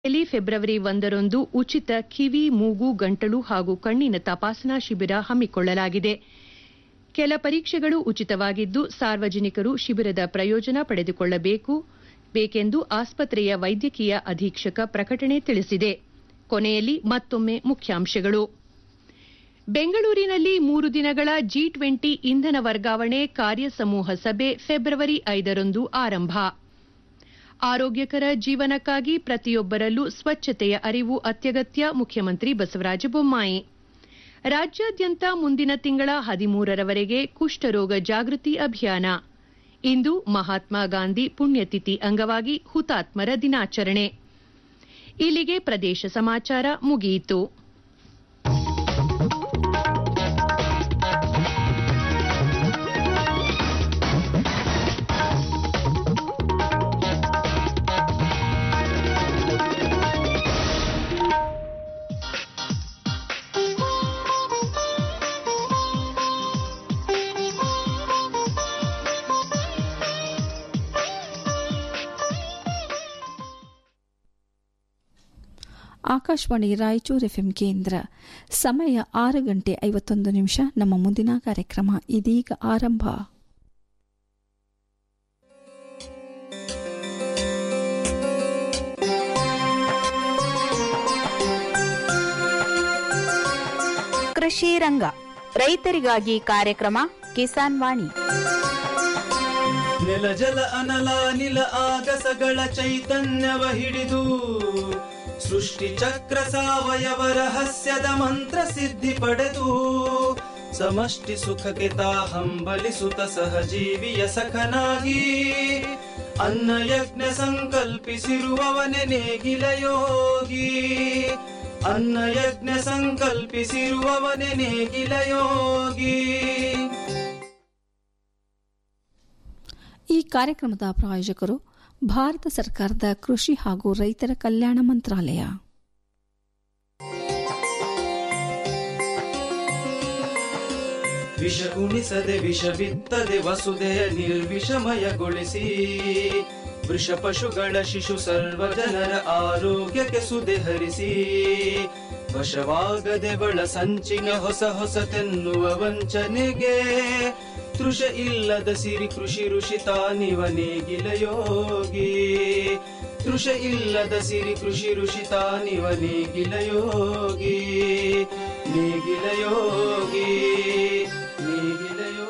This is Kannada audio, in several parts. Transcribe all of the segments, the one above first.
ಯಲ್ಲಿ ಫೆಬ್ರವರಿ ಒಂದರಂದು ಉಚಿತ ಕಿವಿ ಮೂಗು ಗಂಟಲು ಹಾಗೂ ಕಣ್ಣಿನ ತಪಾಸಣಾ ಶಿಬಿರ ಹಮ್ಮಿಕೊಳ್ಳಲಾಗಿದೆ ಕೆಲ ಪರೀಕ್ಷೆಗಳು ಉಚಿತವಾಗಿದ್ದು ಸಾರ್ವಜನಿಕರು ಶಿಬಿರದ ಪ್ರಯೋಜನ ಪಡೆದುಕೊಳ್ಳಬೇಕು ಬೇಕೆಂದು ಆಸ್ಪತ್ರೆಯ ವೈದ್ಯಕೀಯ ಅಧೀಕ್ಷಕ ಪ್ರಕಟಣೆ ತಿಳಿಸಿದೆ ಕೊನೆಯಲ್ಲಿ ಮತ್ತೊಮ್ಮೆ ಮುಖ್ಯಾಂಶಗಳು ಬೆಂಗಳೂರಿನಲ್ಲಿ ಮೂರು ದಿನಗಳ ಜಿ ಟ್ವೆಂಟಿ ಇಂಧನ ವರ್ಗಾವಣೆ ಕಾರ್ಯಸಮೂಹ ಸಭೆ ಫೆಬ್ರವರಿ ಐದರಂದು ಆರಂಭ ಆರೋಗ್ಯಕರ ಜೀವನಕ್ಕಾಗಿ ಪ್ರತಿಯೊಬ್ಬರಲ್ಲೂ ಸ್ವಚ್ಛತೆಯ ಅರಿವು ಅತ್ಯಗತ್ಯ ಮುಖ್ಯಮಂತ್ರಿ ಬಸವರಾಜ ಬೊಮ್ಮಾಯಿ ರಾಜ್ಯಾದ್ಯಂತ ಮುಂದಿನ ತಿಂಗಳ ಹದಿಮೂರರವರೆಗೆ ಕುಷ್ಠರೋಗ ಜಾಗೃತಿ ಅಭಿಯಾನ ಇಂದು ಮಹಾತ್ಮ ಗಾಂಧಿ ಪುಣ್ಯತಿಥಿ ಅಂಗವಾಗಿ ಹುತಾತ್ಮರ ದಿನಾಚರಣೆ ಇಲ್ಲಿಗೆ ಪ್ರದೇಶ ಸಮಾಚಾರ ಮುಗಿಯಿತು ಆಕಾಶವಾಣಿ ರಾಯಚೂರು ಎಫ್ಎಂ ಕೇಂದ್ರ ಸಮಯ ಆರು ಗಂಟೆ ಐವತ್ತೊಂದು ನಿಮಿಷ ನಮ್ಮ ಮುಂದಿನ ಕಾರ್ಯಕ್ರಮ ಇದೀಗ ಆರಂಭ ಕೃಷಿ ರಂಗ ರೈತರಿಗಾಗಿ ಕಾರ್ಯಕ್ರಮ ಕಿಸಾನ್ ವಾಣಿ ನೆಲ ಜಲ ಅನಲ ನಿಲ ಆಗಸಗಳ ಚೈತನ್ಯವ ಹಿಡಿದು ಸೃಷ್ಟಿ ಚಕ್ರ ಸಾವಯವ ರಹಸ್ಯದ ಮಂತ್ರ ಸಿದ್ಧಿ ಪಡೆದು ಸಮಷ್ಟಿ ಸುಖಕ್ಕೆ ತಾ ಹಂಬಲಿಸುತ್ತ ಸಹಜೀವಿಯ ಸಖನಾಗಿ ಅನ್ನ ಯಜ್ಞ ಸಂಕಲ್ಪಿಸಿರುವವನೆ ನೇಗಿಲ ಯೋಗಿ ಅನ್ನ ಯಜ್ಞ ಸಂಕಲ್ಪಿಸಿರುವವನೆ ನೇಗಿಲ ಯೋಗಿ ಈ ಕಾರ್ಯಕ್ರಮದ ಪ್ರಾಯೋಜಕರು ಭಾರತ ಸರ್ಕಾರದ ಕೃಷಿ ಹಾಗೂ ರೈತರ ಕಲ್ಯಾಣ ಮಂತ್ರಾಲಯ ವಿಷ ಉಣಿಸದೆ ವಿಷ ಬಿತ್ತದೆ ವಸುದೆಯ ನಿರ್ವಿಷಮಯಗೊಳಿಸಿ ವೃಷ ಪಶುಗಳ ಶಿಶು ಸರ್ವ ಜನರ ಆರೋಗ್ಯಕ್ಕೆ ಸುದೆ ಹರಿಸಿ ವಶವಾಗದೆ ಬಳ ಸಂಚಿನ ಹೊಸ ಹೊಸತೆನ್ನುವ ವಂಚನೆಗೆ ತೃಷ ಇಲ್ಲದ ಸಿರಿ ಕೃಷಿ ಋಷಿ ತಾನಿವ ನೇಗಿಲ ಯೋಗಿ ತೃಷ ಇಲ್ಲದ ಸಿರಿ ಕೃಷಿ ಋಷಿ ತಾನಿವ ನೇಗಿಲ ಯೋಗಿ ನೇಗಿಲ ಯೋಗಿ ನೇಗಿಲ ಯೋಗಿ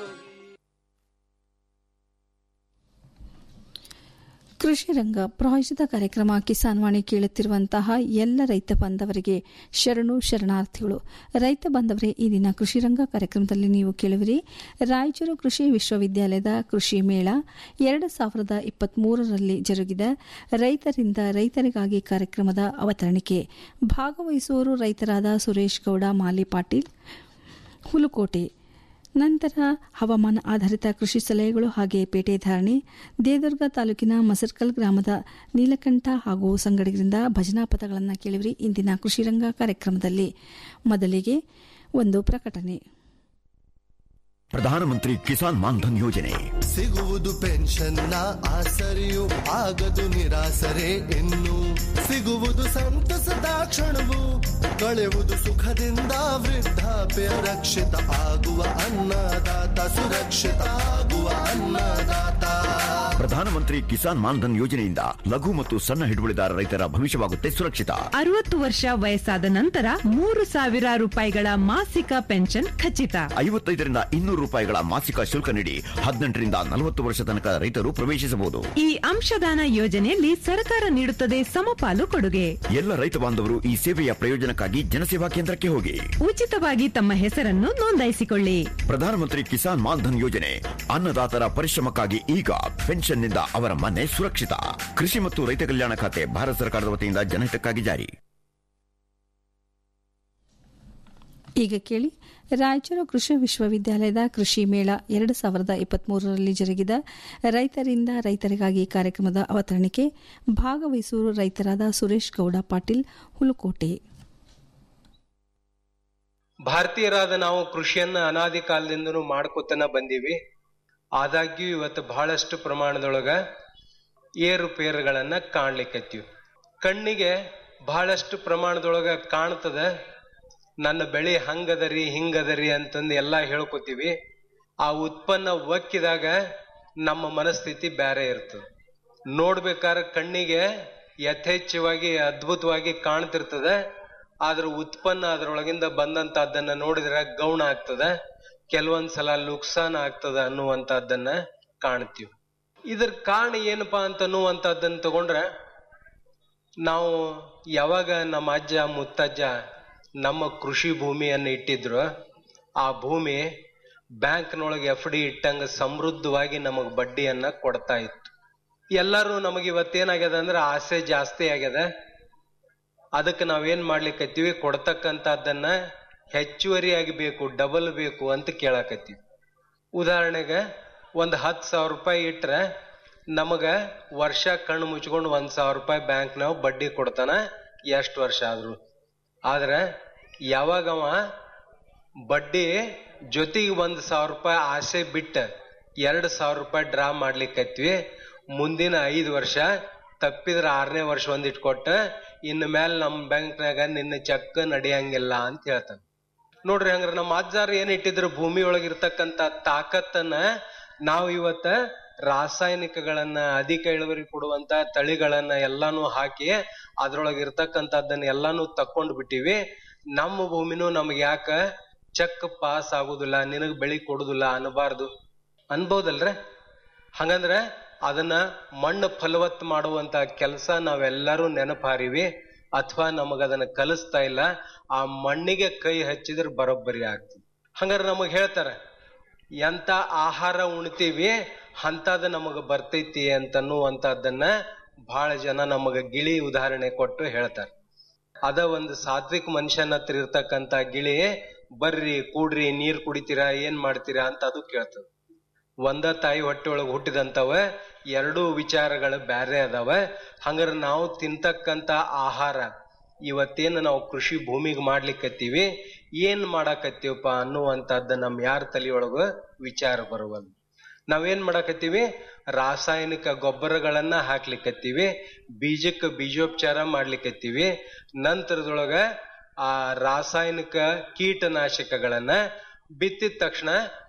ಕೃಷಿ ರಂಗ ಪ್ರಾಯೋಜಿತ ಕಾರ್ಯಕ್ರಮ ಕಿಸಾನ್ ವಾಣಿ ಕೇಳುತ್ತಿರುವಂತಹ ಎಲ್ಲ ರೈತ ಬಾಂಧವರಿಗೆ ಶರಣು ಶರಣಾರ್ಥಿಗಳು ರೈತ ಬಾಂಧವರೇ ಈ ದಿನ ಕೃಷಿ ರಂಗ ಕಾರ್ಯಕ್ರಮದಲ್ಲಿ ನೀವು ಕೇಳುವಿರಿ ರಾಯಚೂರು ಕೃಷಿ ವಿಶ್ವವಿದ್ಯಾಲಯದ ಕೃಷಿ ಮೇಳ ಎರಡು ಸಾವಿರದ ಇಪ್ಪತ್ಮೂರರಲ್ಲಿ ಜರುಗಿದ ರೈತರಿಂದ ರೈತರಿಗಾಗಿ ಕಾರ್ಯಕ್ರಮದ ಅವತರಣಿಕೆ ಭಾಗವಹಿಸುವವರು ರೈತರಾದ ಸುರೇಶ್ ಗೌಡ ಮಾಲಿ ಪಾಟೀಲ್ ಹುಲುಕೋಟೆ ನಂತರ ಹವಾಮಾನ ಆಧಾರಿತ ಕೃಷಿ ಸಲಹೆಗಳು ಹಾಗೆ ಪೇಟೆ ಧಾರಣೆ ದೇದುರ್ಗ ತಾಲೂಕಿನ ಮಸರ್ಕಲ್ ಗ್ರಾಮದ ನೀಲಕಂಠ ಹಾಗೂ ಸಂಗಡಿಗರಿಂದ ಭಜನಾ ಪದಗಳನ್ನು ಕೇಳಿವಿರಿ ಇಂದಿನ ಕೃಷಿ ರಂಗ ಕಾರ್ಯಕ್ರಮದಲ್ಲಿ ಮೊದಲಿಗೆ ಒಂದು ಪ್ರಕಟಣೆ ಪ್ರಧಾನಮಂತ್ರಿ ಕಿಸಾನ್ ಮಾನ್ಧನ್ ಯೋಜನೆ ಸಿಗುವುದು ಪೆನ್ಷನ್ನ ಆಸರೆಯು ಆಗದು ನಿರಾಸರೆ ಇನ್ನು ಸಿಗುವುದು ಸಂತಸದ ಕ್ಷಣವು ಕಳೆಯುವುದು ಸುಖದಿಂದ ವೃದ್ಧಾಪ್ಯ ರಕ್ಷಿತ ಆಗುವ ಅನ್ನದಾತ ಸುರಕ್ಷಿತ ಆಗುವ ಅನ್ನದಾತ ಪ್ರಧಾನಮಂತ್ರಿ ಕಿಸಾನ್ ಮಾನ್ಧನ್ ಯೋಜನೆಯಿಂದ ಲಘು ಮತ್ತು ಸಣ್ಣ ಹಿಡುವಳಿದಾರ ರೈತರ ಭವಿಷ್ಯವಾಗುತ್ತೆ ಸುರಕ್ಷಿತ ಅರವತ್ತು ವರ್ಷ ವಯಸ್ಸಾದ ನಂತರ ಮೂರು ಸಾವಿರ ರೂಪಾಯಿಗಳ ಮಾಸಿಕ ಪೆನ್ಷನ್ ಖಚಿತ ಐವತ್ತೈದರಿಂದ ಇನ್ನೂರು ರೂಪಾಯಿಗಳ ಮಾಸಿಕ ಶುಲ್ಕ ನೀಡಿ ಹದಿನೆಂಟರಿಂದ ನಲವತ್ತು ವರ್ಷ ತನಕ ರೈತರು ಪ್ರವೇಶಿಸಬಹುದು ಈ ಅಂಶದಾನ ಯೋಜನೆಯಲ್ಲಿ ಸರ್ಕಾರ ನೀಡುತ್ತದೆ ಸಮಪಾಲು ಕೊಡುಗೆ ಎಲ್ಲ ರೈತ ಬಾಂಧವರು ಈ ಸೇವೆಯ ಪ್ರಯೋಜನಕ್ಕಾಗಿ ಜನಸೇವಾ ಕೇಂದ್ರಕ್ಕೆ ಹೋಗಿ ಉಚಿತವಾಗಿ ತಮ್ಮ ಹೆಸರನ್ನು ನೋಂದಾಯಿಸಿಕೊಳ್ಳಿ ಪ್ರಧಾನಮಂತ್ರಿ ಕಿಸಾನ್ ಮಾನ್ಧನ್ ಯೋಜನೆ ಅನ್ನದಾತರ ಪರಿಶ್ರಮಕ್ಕಾಗಿ ಈಗ ಪೆನ್ಷನ್ನಿಂದ ಅವರ ಮನೆ ಸುರಕ್ಷಿತ ಕೃಷಿ ಮತ್ತು ರೈತ ಕಲ್ಯಾಣ ಖಾತೆ ಭಾರತ ಸರ್ಕಾರದ ವತಿಯಿಂದ ಜನಹಿತಕ್ಕಾಗಿ ಜಾರಿ ಈಗ ಕೇಳಿ ರಾಯಚೂರು ಕೃಷಿ ವಿಶ್ವವಿದ್ಯಾಲಯದ ಕೃಷಿ ಮೇಳ ಎರಡು ಸಾವಿರದ ಇಪ್ಪತ್ಮೂರರಲ್ಲಿ ಜರುಗಿದ ರೈತರಿಂದ ರೈತರಿಗಾಗಿ ಕಾರ್ಯಕ್ರಮದ ಅವತರಣಿಕೆ ಭಾಗವಹಿಸುವ ರೈತರಾದ ಸುರೇಶ್ ಗೌಡ ಪಾಟೀಲ್ ಹುಲುಕೋಟೆ ಭಾರತೀಯರಾದ ನಾವು ಕೃಷಿಯನ್ನ ಅನಾದಿ ಕಾಲದಿಂದನೂ ಮಾಡ್ಕೊತನ ಬಂದೀವಿ ಆದಾಗ್ಯೂ ಇವತ್ತು ಬಹಳಷ್ಟು ಪ್ರಮಾಣದೊಳಗ ಏರುಪೇರುಗಳನ್ನ ಕಾಣ್ಲಿಕ್ಕತ್ತೀವಿ ಕಣ್ಣಿಗೆ ಬಹಳಷ್ಟು ಪ್ರಮಾಣದೊಳಗ ಕಾಣ್ತದ ನನ್ನ ಬೆಳೆ ಹಂಗದರಿ ಹಿಂಗದರಿ ಅಂತಂದು ಎಲ್ಲಾ ಹೇಳ್ಕೊತೀವಿ ಆ ಉತ್ಪನ್ನ ಒಕ್ಕಿದಾಗ ನಮ್ಮ ಮನಸ್ಥಿತಿ ಬೇರೆ ಇರ್ತದೆ ನೋಡ್ಬೇಕಾದ್ರೆ ಕಣ್ಣಿಗೆ ಯಥೇಚ್ಛವಾಗಿ ಅದ್ಭುತವಾಗಿ ಕಾಣ್ತಿರ್ತದೆ ಆದ್ರ ಉತ್ಪನ್ನ ಅದರೊಳಗಿಂದ ಬಂದಂತಹದ್ದನ್ನ ನೋಡಿದ್ರೆ ಗೌಣ ಆಗ್ತದ ಕೆಲವೊಂದ್ಸಲ ನುಕ್ಸಾನ್ ಆಗ್ತದ ಅನ್ನುವಂತಹದ್ದನ್ನ ಕಾಣ್ತೀವಿ ಇದ್ರ ಕಾರಣ ಏನಪ್ಪಾ ಅಂತ ಅನ್ನುವಂಥದ್ದನ್ನ ತಗೊಂಡ್ರೆ ನಾವು ಯಾವಾಗ ನಮ್ಮ ಅಜ್ಜ ಮುತ್ತಜ್ಜ ನಮ್ಮ ಕೃಷಿ ಭೂಮಿಯನ್ನು ಇಟ್ಟಿದ್ರು ಆ ಭೂಮಿ ಬ್ಯಾಂಕ್ನೊಳಗೆ ಎಫ್ ಡಿ ಇಟ್ಟಂಗ ಸಮೃದ್ಧವಾಗಿ ನಮಗ್ ಬಡ್ಡಿಯನ್ನ ಕೊಡ್ತಾ ಇತ್ತು ಎಲ್ಲರೂ ನಮಗೆ ಇವತ್ತೇನಾಗ್ಯದ ಅಂದ್ರೆ ಆಸೆ ಜಾಸ್ತಿ ಆಗ್ಯದ ಅದಕ್ಕೆ ನಾವೇನ್ ಮಾಡ್ಲಿಕ್ಕತ್ತೀವಿ ಕೊಡ್ತಕ್ಕಂಥದ್ದನ್ನ ಹೆಚ್ಚುವರಿಯಾಗಿ ಬೇಕು ಡಬಲ್ ಬೇಕು ಅಂತ ಕೇಳಾಕತ್ತೀವಿ ಉದಾಹರಣೆಗೆ ಒಂದ್ ಹತ್ತು ಸಾವಿರ ರೂಪಾಯಿ ಇಟ್ರೆ ನಮಗ ವರ್ಷ ಕಣ್ಣು ಮುಚ್ಕೊಂಡು ಒಂದ್ ಸಾವಿರ ರೂಪಾಯಿ ಬ್ಯಾಂಕ್ನಾವ್ ಬಡ್ಡಿ ಕೊಡ್ತಾನ ಎಷ್ಟು ವರ್ಷ ಆದ್ರು ಆದ್ರೆ ಯಾವಾಗ ಅವ ಬಡ್ಡಿ ಜೊತೆಗೆ ಒಂದ್ ಸಾವಿರ ರೂಪಾಯಿ ಆಸೆ ಬಿಟ್ಟ ಎರಡ್ ಸಾವಿರ ರೂಪಾಯಿ ಡ್ರಾ ಮಾಡ್ಲಿಕ್ಕತ್ವಿ ಮುಂದಿನ ಐದು ವರ್ಷ ತಪ್ಪಿದ್ರ ಆರನೇ ವರ್ಷ ಒಂದ್ ಇಟ್ಕೊಟ್ಟ ಇನ್ನು ಮೇಲೆ ನಮ್ ಬ್ಯಾಂಕ್ನಾಗ ನಿನ್ನ ಚೆಕ್ ನಡೆಯಂಗಿಲ್ಲ ಅಂತ ಹೇಳ್ತಾನ ನೋಡ್ರಿ ಹಂಗ್ರ ನಮ್ಮ ಅಜ್ಜಾರ ಏನ್ ಇಟ್ಟಿದ್ರು ಭೂಮಿ ಒಳಗಿರ್ತಕ್ಕಂತ ತಾಕತ್ತನ್ನ ನಾವು ಇವತ್ತ ರಾಸಾಯನಿಕಗಳನ್ನ ಅಧಿಕ ಇಳುವರಿ ಕೊಡುವಂತ ತಳಿಗಳನ್ನ ಎಲ್ಲಾನು ಹಾಕಿ ಅದ್ರೊಳಗೆ ಇರ್ತಕ್ಕಂಥದ್ದನ್ನ ಎಲ್ಲಾನು ತಕೊಂಡ್ ಬಿಟ್ಟಿವಿ ನಮ್ಮ ಭೂಮಿನೂ ನಮ್ಗೆ ಯಾಕ ಚೆಕ್ ಪಾಸ್ ಆಗುದಿಲ್ಲ ನಿನಗ್ ಬೆಳಿ ಕೊಡುದಿಲ್ಲ ಅನ್ನಬಾರ್ದು ಅನ್ಬೋದಲ್ರ ಹಂಗಂದ್ರೆ ಅದನ್ನ ಮಣ್ಣು ಫಲವತ್ ಮಾಡುವಂತ ಕೆಲಸ ನಾವೆಲ್ಲರೂ ನೆನಪಾರಿವಿ ಅಥವಾ ನಮಗದನ್ನ ಕಲಿಸ್ತಾ ಇಲ್ಲ ಆ ಮಣ್ಣಿಗೆ ಕೈ ಹಚ್ಚಿದ್ರೆ ಬರೋಬ್ಬರಿ ಆಗ್ತದೆ ಹಂಗಾರೆ ನಮಗ್ ಹೇಳ್ತಾರ ಎಂತ ಆಹಾರ ಉಣ್ತೀವಿ ಅಂತದ ನಮಗ ಬರ್ತೈತಿ ಅಂತನ್ನುವಂತದ್ದನ್ನ ಬಹಳ ಜನ ನಮಗ ಗಿಳಿ ಉದಾಹರಣೆ ಕೊಟ್ಟು ಹೇಳ್ತಾರೆ ಅದ ಒಂದು ಸಾತ್ವಿಕ ಮನುಷ್ಯನ ಹತ್ರ ಇರ್ತಕ್ಕಂತ ಗಿಳಿ ಬರ್ರಿ ಕೂಡ್ರಿ ನೀರ್ ಕುಡಿತೀರಾ ಏನ್ ಮಾಡ್ತೀರಾ ಅಂತ ಅದು ಕೇಳ್ತದ ಒಂದ ತಾಯಿ ಹೊಟ್ಟೆ ಒಳಗೆ ಹುಟ್ಟಿದಂತವ ಎರಡೂ ವಿಚಾರಗಳು ಬ್ಯಾರೆ ಅದಾವ ಹಂಗಾರ ನಾವು ತಿಂತಕ್ಕಂತ ಆಹಾರ ಇವತ್ತೇನು ನಾವು ಕೃಷಿ ಭೂಮಿಗೆ ಮಾಡ್ಲಿಕ್ಕತ್ತೀವಿ ಏನ್ ಮಾಡಾಕತ್ತೀವಪ್ಪ ಅನ್ನುವಂಥದ್ದು ನಮ್ ಯಾರ ತಲೆಯೊಳಗ ವಿಚಾರ ಬರುವಲ್ ನಾವೇನ್ ಮಾಡಾಕತ್ತೀವಿ ರಾಸಾಯನಿಕ ಗೊಬ್ಬರಗಳನ್ನ ಹಾಕ್ಲಿಕ್ಕತ್ತೀವಿ ಬೀಜಕ್ಕೆ ಬೀಜೋಪಚಾರ ಮಾಡ್ಲಿಕ್ಕತ್ತೀವಿ ನಂತರದೊಳಗ ಆ ರಾಸಾಯನಿಕ ಕೀಟನಾಶಕಗಳನ್ನ ಬಿತ್ತಿದ ತಕ್ಷಣ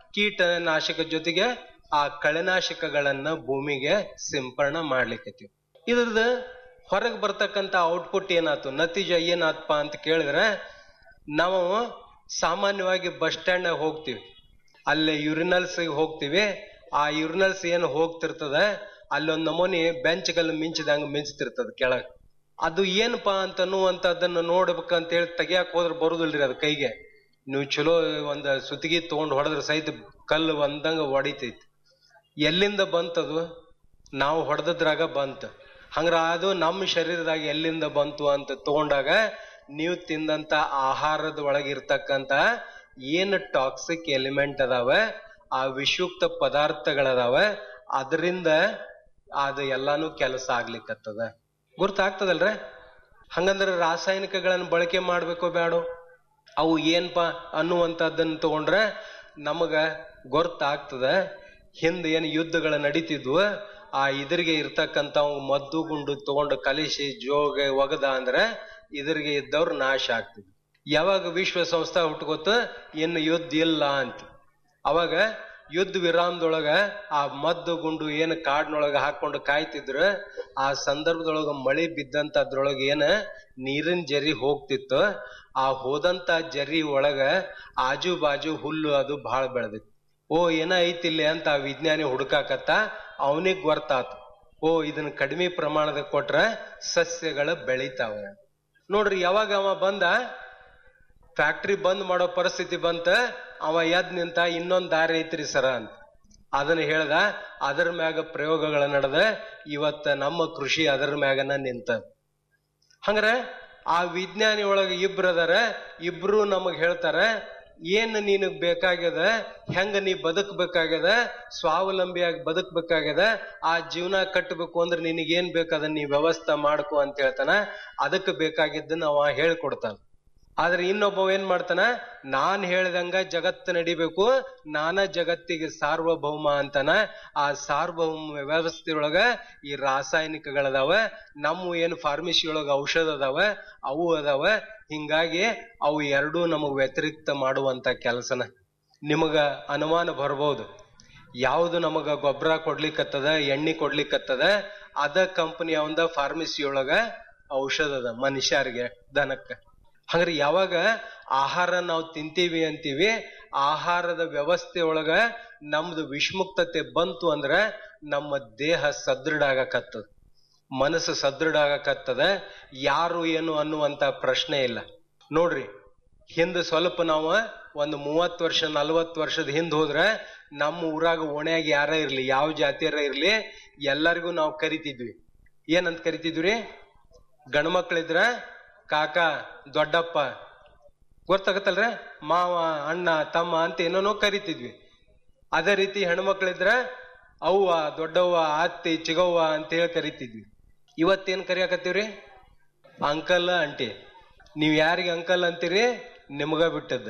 ಕೀಟನಾಶಕ ಜೊತೆಗೆ ಆ ಕಳೆನಾಶಕಗಳನ್ನ ಭೂಮಿಗೆ ಸಿಂಪರಣ ಮಾಡ್ಲಿಕ್ಕತ್ತೀವಿ ಇದ್ರದ್ದು ಹೊರಗೆ ಬರ್ತಕ್ಕಂತ ಔಟ್ಪುಟ್ ಏನಾಯ್ತು ನತೀಜ ಏನಾತ್ಪ ಅಂತ ಕೇಳಿದ್ರೆ ನಾವು ಸಾಮಾನ್ಯವಾಗಿ ಬಸ್ ಸ್ಟ್ಯಾಂಡ್ ಹೋಗ್ತೀವಿ ಅಲ್ಲಿ ಯುರಿನಲ್ಸ್ ಹೋಗ್ತೀವಿ ಆ ಯುರಿನಲ್ಸ್ ಏನು ಹೋಗ್ತಿರ್ತದ ಅಲ್ಲೊಂದ್ ನಮೂನಿ ಬೆಂಚ್ಗಳು ಮಿಂಚಿದಂಗ ಮಿಂಚ್ತಿರ್ತದ ಕೆಳಗ್ ಅದು ಏನಪ್ಪಾ ಅಂತ ಅನ್ನುವಂಥದ್ದನ್ನ ನೋಡ್ಬೇಕಂತ ಹೇಳಿ ತೆಗಿಯಾಕ ಹೋದ್ರೆ ಬರುದಿಲ್ರಿ ಅದು ಕೈಗೆ ನೀವು ಚಲೋ ಒಂದ್ ಸುತ್ತಿಗೆ ತಗೊಂಡ್ ಹೊಡೆದ್ರ ಸಹಿತ ಕಲ್ಲು ಒಂದಂಗ ಹೊಡಿತೈತಿ ಎಲ್ಲಿಂದ ಬಂತದು ನಾವು ಹೊಡೆದ್ರಾಗ ಬಂತ ಹಂಗ್ರ ಅದು ನಮ್ಮ ಶರೀರದಾಗ ಎಲ್ಲಿಂದ ಬಂತು ಅಂತ ತಗೊಂಡಾಗ ನೀವು ತಿಂದಂತ ಆಹಾರದ ಒಳಗಿರ್ತಕ್ಕಂತ ಏನು ಟಾಕ್ಸಿಕ್ ಎಲಿಮೆಂಟ್ ಅದಾವ ಆ ವಿಷಯುಕ್ತ ಪದಾರ್ಥಗಳದಾವ ಅದರಿಂದ ಅದು ಎಲ್ಲಾನು ಕೆಲಸ ಆಗ್ಲಿಕ್ಕತ್ತದ ಗುರ್ತಾಗ್ತದಲ್ರ ಹಂಗಂದ್ರೆ ರಾಸಾಯನಿಕಗಳನ್ನ ಬಳಕೆ ಮಾಡ್ಬೇಕೋ ಬೇಡೋ ಅವು ಏನ್ಪ ಅನ್ನುವಂಥದ್ದನ್ನ ತಗೊಂಡ್ರೆ ನಮಗ ಗೊತ್ತಾಗ್ತದ ಹಿಂದ ಏನ್ ಯುದ್ಧಗಳ ನಡೀತಿದ್ವು ಆ ಇದ್ರಿಗೆ ಇರ್ತಕ್ಕಂತ ಮದ್ದು ಗುಂಡು ತಗೊಂಡು ಕಲಿಸಿ ಜೋಗ ಒಗದ ಅಂದ್ರೆ ಇದ್ರಿಗೆ ಇದ್ದವ್ರು ನಾಶ ಆಗ್ತಿದ್ವು ಯಾವಾಗ ವಿಶ್ವಸಂಸ್ಥೆ ಹುಟ್ಕೋತ ಇನ್ನು ಯುದ್ಧ ಇಲ್ಲ ಅಂತ ಅವಾಗ ಯುದ್ಧ ವಿರಾಮದೊಳಗ ಆ ಮದ್ದು ಗುಂಡು ಏನು ಕಾಡ್ನೊಳಗ ಹಾಕೊಂಡು ಕಾಯ್ತಿದ್ರ ಆ ಸಂದರ್ಭದೊಳಗ ಮಳೆ ಬಿದ್ದಂತ ಅದ್ರೊಳಗ ಏನ ನೀರಿನ ಜರಿ ಹೋಗ್ತಿತ್ತು ಆ ಹೋದಂತ ಜರಿ ಒಳಗ ಆಜು ಬಾಜು ಹುಲ್ಲು ಅದು ಬಹಳ ಬೆಳೆದಿತ್ತು ಓ ಏನ ಐತಿಲ್ಲಿ ಅಂತ ಆ ವಿಜ್ಞಾನಿ ಹುಡುಕಾಕತ್ತ ಅವನಿಗೆ ಗೊತ್ತಾತು ಓ ಇದನ್ನ ಕಡಿಮೆ ಪ್ರಮಾಣದ ಕೊಟ್ರ ಸಸ್ಯಗಳು ಬೆಳಿತಾವ ನೋಡ್ರಿ ಯಾವಾಗ ಅವ ಬಂದ ಫ್ಯಾಕ್ಟ್ರಿ ಬಂದ್ ಮಾಡೋ ಪರಿಸ್ಥಿತಿ ಬಂತ ಅವ ಎದ್ ನಿಂತ ಇನ್ನೊಂದ್ ದಾರಿ ಐತ್ರಿ ಸರ ಅಂತ ಅದನ್ನ ಹೇಳ್ದ ಅದರ ಮ್ಯಾಗ ಪ್ರಯೋಗಗಳ ನಡೆದ ಇವತ್ತ ನಮ್ಮ ಕೃಷಿ ಅದರ ಮ್ಯಾಗನ ನಿಂತ ಹಂಗ್ರ ಆ ವಿಜ್ಞಾನಿ ಒಳಗ ಇಬ್ರು ಅದಾರ ಇಬ್ರು ನಮಗ್ ಹೇಳ್ತಾರ ಏನ್ ನಿನಗ್ ಬೇಕಾಗ್ಯದ ಹೆಂಗ ನೀ ಬದುಕ್ಬೇಕಾಗ್ಯದ ಸ್ವಾವಲಂಬಿಯಾಗಿ ಬದುಕ್ಬೇಕಾಗ್ಯದ ಆ ಜೀವನ ಕಟ್ಟಬೇಕು ಅಂದ್ರೆ ನಿನಗ್ ಏನ್ ಬೇಕದ ನೀ ವ್ಯವಸ್ಥೆ ಮಾಡ್ಕೊ ಅಂತ ಹೇಳ್ತಾನ ಅದಕ್ಕೆ ಬೇಕಾಗಿದ್ದನ್ನ ಅವ ಹೇಳ್ಕೊಡ್ತಾನ ಆದ್ರೆ ಇನ್ನೊಬ್ಬ ಏನ್ ಮಾಡ್ತಾನ ನಾನ್ ಹೇಳ್ದಂಗ ಜಗತ್ತು ನಡಿಬೇಕು ನಾನ ಜಗತ್ತಿಗೆ ಸಾರ್ವಭೌಮ ಅಂತಾನ ಆ ಸಾರ್ವಭೌಮ ವ್ಯವಸ್ಥೆಯೊಳಗ ಈ ರಾಸಾಯನಿಕಗಳದಾವ ನಮ್ಮ ಏನು ಫಾರ್ಮಸಿ ಒಳಗ ಔಷಧ ಅದಾವ ಅವು ಅದಾವ ಹಿಂಗಾಗಿ ಅವು ಎರಡೂ ನಮಗ್ ವ್ಯತಿರಿಕ್ತ ಮಾಡುವಂತ ಕೆಲಸನ ನಿಮಗ ಅನುಮಾನ ಬರ್ಬೋದು ಯಾವುದು ನಮಗ ಗೊಬ್ಬರ ಕೊಡ್ಲಿಕ್ಕತ್ತದ ಎಣ್ಣೆ ಕೊಡ್ಲಿಕ್ಕತ್ತದ ಅದ ಕಂಪನಿ ಅವಂದ ಫಾರ್ಮಸಿ ಒಳಗ ಔಷಧ ಅದ ಮನುಷ್ಯರಿಗೆ ದನಕ್ಕ ಹಂಗ್ರೆ ಯಾವಾಗ ಆಹಾರ ನಾವು ತಿಂತೀವಿ ಅಂತೀವಿ ಆಹಾರದ ವ್ಯವಸ್ಥೆ ಒಳಗ ನಮ್ದು ವಿಷಮುಕ್ತತೆ ಬಂತು ಅಂದ್ರ ನಮ್ಮ ದೇಹ ಸದೃಢ ಆಗಕತ್ತದ ಮನಸ್ಸು ಸದೃಢ ಆಗಕತ್ತದ ಯಾರು ಏನು ಅನ್ನುವಂತ ಪ್ರಶ್ನೆ ಇಲ್ಲ ನೋಡ್ರಿ ಹಿಂದ ಸ್ವಲ್ಪ ನಾವು ಒಂದು ಮೂವತ್ ವರ್ಷ ನಲ್ವತ್ ವರ್ಷದ ಹಿಂದ್ ಹೋದ್ರ ನಮ್ಮ ಊರಾಗ ಓಣ್ಯಾಗ ಯಾರ ಇರ್ಲಿ ಯಾವ ಜಾತಿಯರ ಇರ್ಲಿ ಎಲ್ಲರಿಗೂ ನಾವು ಕರಿತಿದ್ವಿ ಏನಂತ ಕರಿತಿದ್ವಿ ಗಂಡ್ಮಕ್ಳಿದ್ರ ಕಾಕ ದೊಡ್ಡಪ್ಪ ಗೊತ್ತಾಗತ್ತಲ್ರ ಮಾವ ಅಣ್ಣ ತಮ್ಮ ಅಂತ ಏನೇನೋ ಕರಿತಿದ್ವಿ ಅದೇ ರೀತಿ ಹೆಣ್ಮಕ್ಳಿದ್ರ ಅವ್ವ ದೊಡ್ಡವ್ವ ಅತ್ತಿ ಚಿಗವ್ವ ಅಂತ ಹೇಳಿ ಕರಿತಿದ್ವಿ ಇವತ್ತೇನ್ ಕರಿಯಾಕತ್ತೀವ್ರಿ ಅಂಕಲ್ ಅಂಟಿ ನೀವ್ ಯಾರಿಗೆ ಅಂಕಲ್ ಅಂತೀರಿ ನಿಮ್ಗ ಬಿಟ್ಟದ್ದ